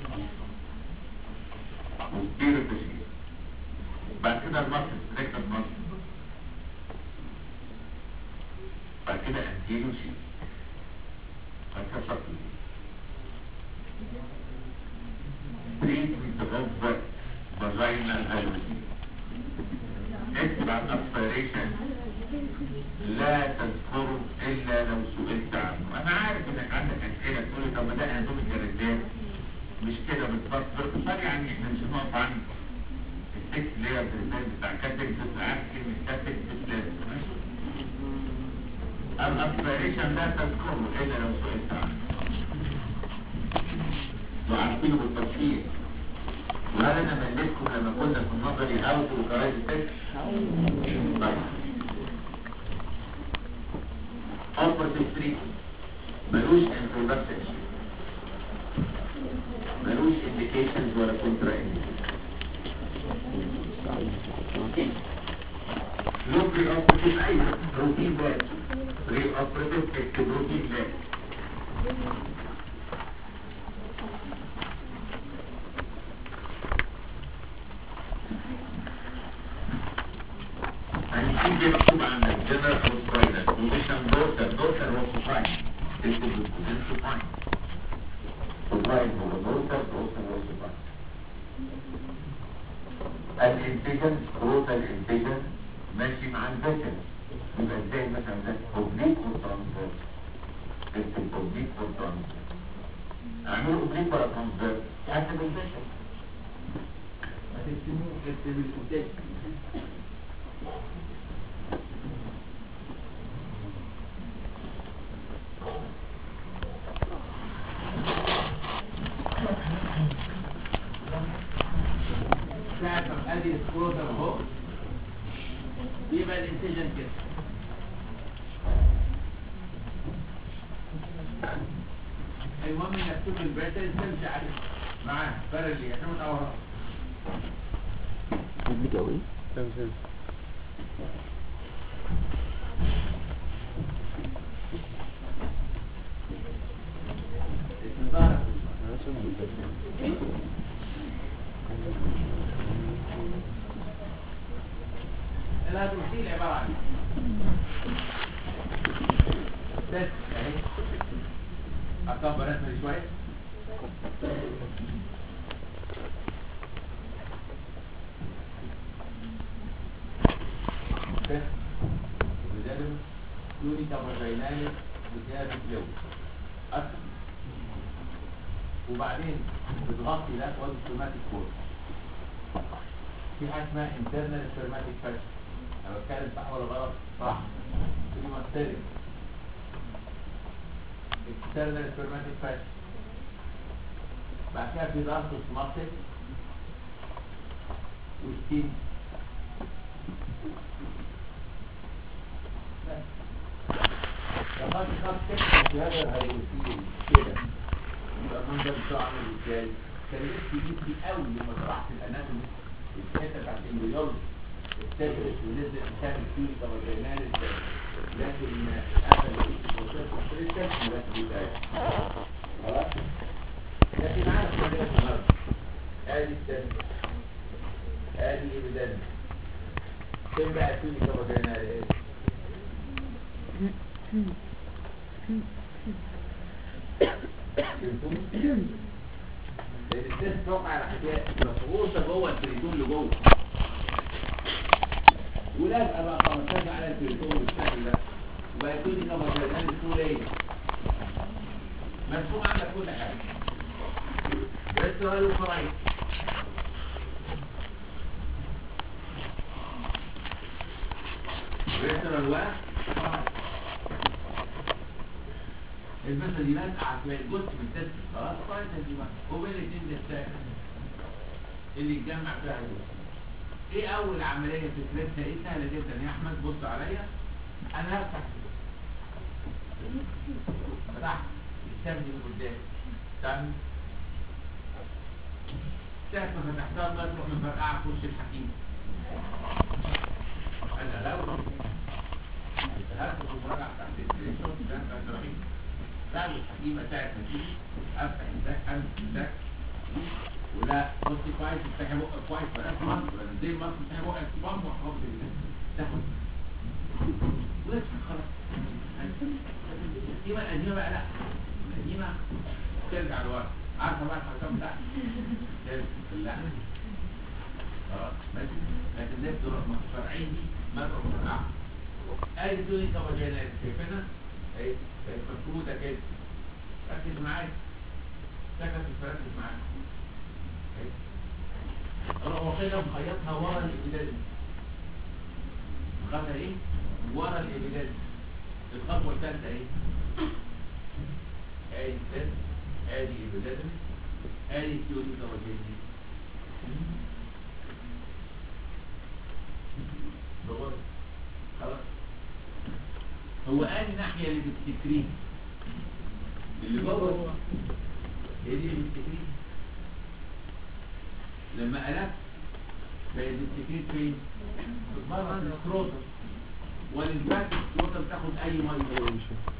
تسكين وفيكتور شيت بعد كده المصر ريكتور مصر بعد كده انتيريو شيت بعد كده شكل treatment of vaginal allergy اكتب عن aspiration لا تذكره الا لو سئلت عنه انا عارف انك عندك اسئله تقول لي طب ما ده اناتوميك الرجال مش كده بالظبط بس يعني احنا مش هنقف عن السكس لاير بتاع كاتب بس عارف كلمه كاتب بس لازم ماشي الاسبريشن لا تذكره الا لو سئلت عنه وعارفينه بالتفصيل وهل انا مليتكم لما كنا في النظري هاو تو لوكالايز التكست طيب اوبرتيف تريتمنت ملوش انترودكشن ملوش انديكيشنز ولا كونترا لو بري اوبرتيف ايوه روتين باد بري اوبرتيف اكتب روتين باد يعني في مكتوب عندك جنرال اوسترايدر بوزيشن دورتر دورتر هو سوبراين تكتب البوزيشن سوبراين سوبراين هو دورتر دورتر هو سوبراين الانتجن كروتا الانتجن ماشي مع الفيتن يبقى ازاي مثلا ده اوبليك وترانسفيرس اكتب اوبليك وترانسفيرس اعمل اوبليك ولا ترانسفيرس حسب الفيتن ما تكتبوه اكتب الكتاب ساعة ما ادي سكروتر اهو يبقى الانتجن كده المهم انك تشوف الباترن تمشي عليه معاه بارلي يعتمد على وراه اوبليك اوي اسم ظهرك الهيدروسيل عبارة عن بس اهي اكبر رسمة شوية بس وده يونيتا فاجيناليس بزيادة جو أكثر وبعدين بتغطي ده وادي سوماتيك كورس في حاجه اسمها انترنال سيرماتيك فاشن انا بتكلم صح ولا غلط صح دي ماستريك اكسترنال سيرماتيك فاشن بعد كده في دارتوس ماسل وستين لغايه خط كده في هذا الهيروسيل كده يبقى المنظر بتاعه عامل ازاي كان نفسي جدي قوي لما شرحت الاناتومي الحته بتاعت الامبريولوجي استدرس ونزل كتاب فيه كما ازاي لكن قفل البروسيس والكريستال بس بتاعي خلاص لكن عارف كده النهارده ادي السن ادي ايفيدنس فين بقى فيه كما جرينال ايه لان التست توقع على حكايه مفروضه جوه التريتون اللي جوه ولازقه بقى 15 على التريتون بالشكل ده وهيكون لي كما كان السور ايه مرسوم عندك كل حاجه بس هو له فرعين ريستورال واحد المسألة دي لازقة هتلاقي الجزء في التست خلاص كويس دي بقى وبين الاثنين ده الساكن اللي يتجمع فيها الجزء ايه اول عملية فكرتها ايه سهلة جدا يا احمد بص عليا انا هفتح فتحت السمن اللي قدامي سمن ساعة ما فتحتها بقى تروح مفرقعة في وش الحكيم انا لو هاخد المراجعة بتاعت التليفون ده انت رهيب لا الحكيمة ساعة ما تيجي افتح الدك امسك الدك ولا بصي كويس افتحي بقك كويس بلاش مصر ولا زي مصر افتحي بقك بامب وحفظ تاخد بس خلاص القديمة القديمة بقى لا القديمة ترجع لورا عارفة بقى الحكام بتاعتك لا خلاص ماشي لكن ده بتروح متفرعين دي ما تروح متفرعة ادي دول كوجينات شايفينها اهي كانت مفروضة كده ركز معايا سكت فركز معايا اهي اروح واخدها مخيطها ورا الابدال مخيطها ايه؟ ورا الابدال الخطوة الثالثة ايه؟ ادي الثالث ادي الابدال ادي التيوري كوجينات دور خلاص هو قال الناحية اللي بتسكرين اللي جوه هي دي اللي بتسكرين لما قلبت بقت بتسكرين فين؟ بره في السكروتر والانفاك السكروتر تاخد اي ميه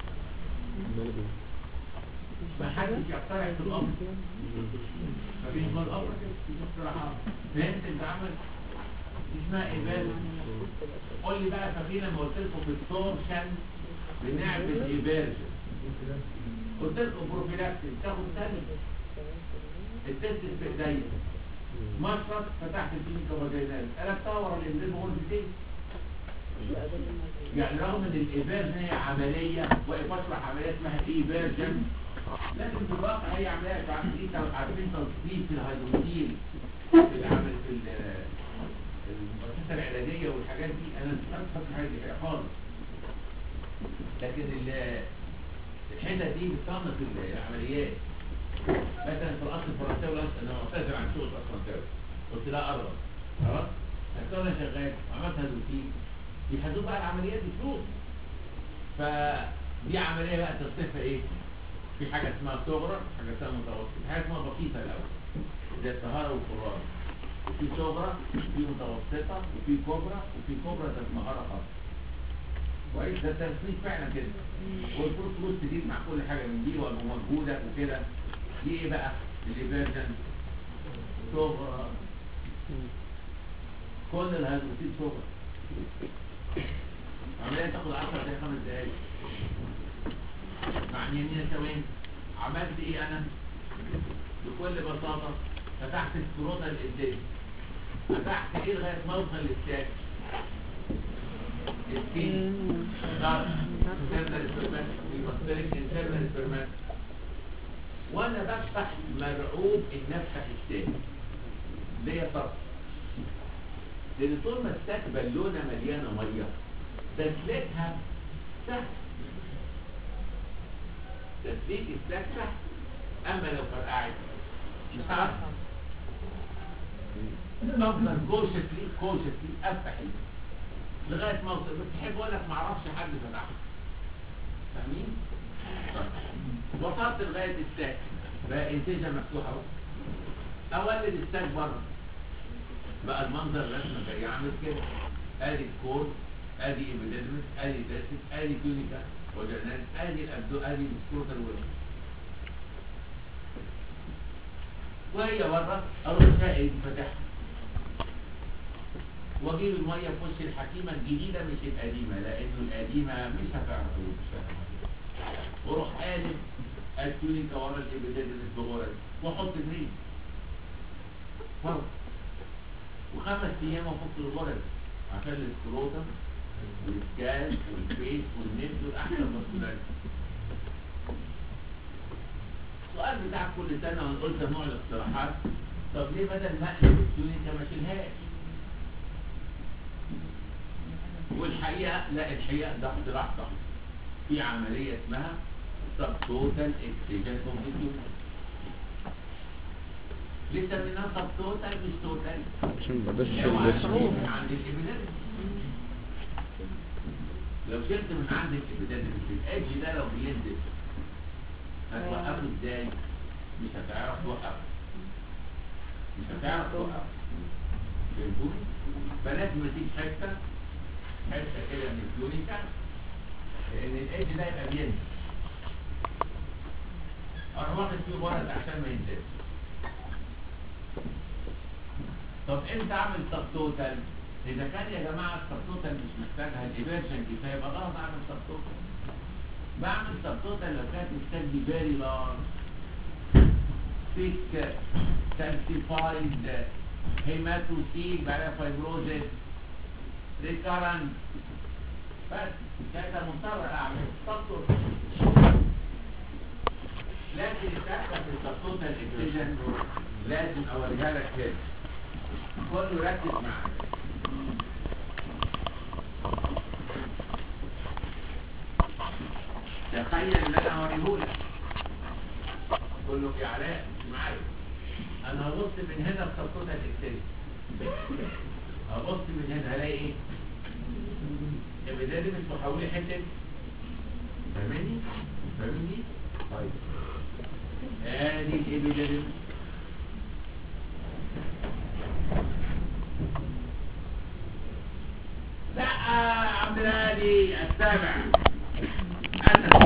محدش يقترح في الامر مفيش ما الامر في اقتراحات فهمت انت عمل اسمها اباده قول لي بقى فاكرين لما قلت لكم في التورشن بنعمل ايفيرجن قلت لكم بروفيلاكسيس تاخد ثاني التست في ايديا مشرط فتحت الكلينيكا فاجينال قلبتها ورا الانزيم غرفتين يعني رغم ان الايفيرجن هي عمليه واقف اشرح عمليه اسمها ايفيرجن لكن في الواقع هي عمليه عارفين عارفين تصديق الهيدروجين في العمل في ال- المؤسسه العلاجيه والحاجات دي انا مش عارف فاكر حاجه كده خالص لكن ال- الحته دي بتصنف العمليات مثلا في الاصل الفرنساوي الاصل انا معتذر عن سوق الاصل الفرنساوي قلت لا قرب خلاص بس انا شغال وعملتها روتين بيحددوا بقى العمليات بفلوس فدي عمليه بقى تصنيفها ايه؟ في حاجه اسمها صغرى حاجه اسمها متوسطه حاجه اسمها بسيطه الاول زي الطهاره والقران وفي صغرى وفي متوسطه وفي كبرى وفي كبرى ذات مهاره خاصه كويس ده تصنيف فعلا كده والفلوس فلوس تزيد مع كل حاجه من دي ومجهودك وكده دي ايه بقى؟ الايفيرجن صغرى كل الهيدروسيل صغرى عمليه تاخد 10 دقايق 5 دقايق مع يمين ثواني عملت ايه انا بكل بساطه فتحت السكروتا الانتاج فتحت ايه لغايه ما اوصل للساك السكين ضغط انترنال سبرمات المستريك انترنال سبرمات وانا بفتح مرعوب ان افتح الثاني ليه طرف لان طول ما الساك بالونه مليانه ميه تسليكها سهل تسليك الساك سهل اما لو فرقعت مش عارف افضل كوشتلي كوشتلي افتح ال- لغايه ما اوصل بس تحب اقول لك ما اعرفش حد فتحها فاهمين؟ طيب. وصلت لغايه الساك بقى انتاجها مفتوحه اهو اولد الساك بره بقى المنظر الرسمه جاي عامل كده ادي الكور ادي ايبيديدمس ادي داسس ادي تونيكا وجنان ادي الابدو ادي السكروتال ويل وهي بره اروح شايل فتحها واجيب الميه في وش الحكيمه الجديده مش القديمه لانه القديمه مش هتعرف مش هتعرف واروح قالب التونيكا ورا الابيديدمس بغرز واحط دريم فوق وخمس ايام افك الغرز عشان السكروتم والسكال والفيس والنفس والاحسن مسؤولات السؤال بتاع كل سنه وانا قلت نوع الاقتراحات طب ليه بدل ما اقلب التونيكا ما اشيلهاش والحقيقه لا الحقيقه ده اقتراح صح في عمليه اسمها سب توتال اكسجن كومبليتيوشن ليه سميناها سب توتال مش توتال عشان ما بقدرش اشيل اوعى بس تروح عند الابيديدمس لو شلت من عند الابيديدمس الادج ده لو بينزل هتوقفه ازاي مش هتعرف توقفه مش هتعرف توقفه فهمتوني فلازم تيجي حته حته كده من الكلونيكا ان الادج ده يبقى بينزل انا واخد فيه ورد عشان ما ينزلش طب امتى اعمل سب توتال اذا كان يا جماعه السب توتال مش محتاجها الايفيرجن كفايه يبقى خلاص اعمل سب توتال بعمل سب توتال لو كانت محتاج لي فيري لارج ثيك كالسيفايد هيماتوسيل بعدها فايبروزيس ريكارنت بس كده مضطر اعمل سب توتال لكن التحكم في السب توتال اكسجن لازم اوريها لك كده كله ركز معايا تخيل اللي انا هوريهولك كله في علاء معايا انا هبص من هنا في سبكوتا الاكتاز هبص من هنا هلاقي ايه البدايه دي مش محولي حته فاهمني فاهمني طيب ادي الابيديديمس لا عبد الهادي السابع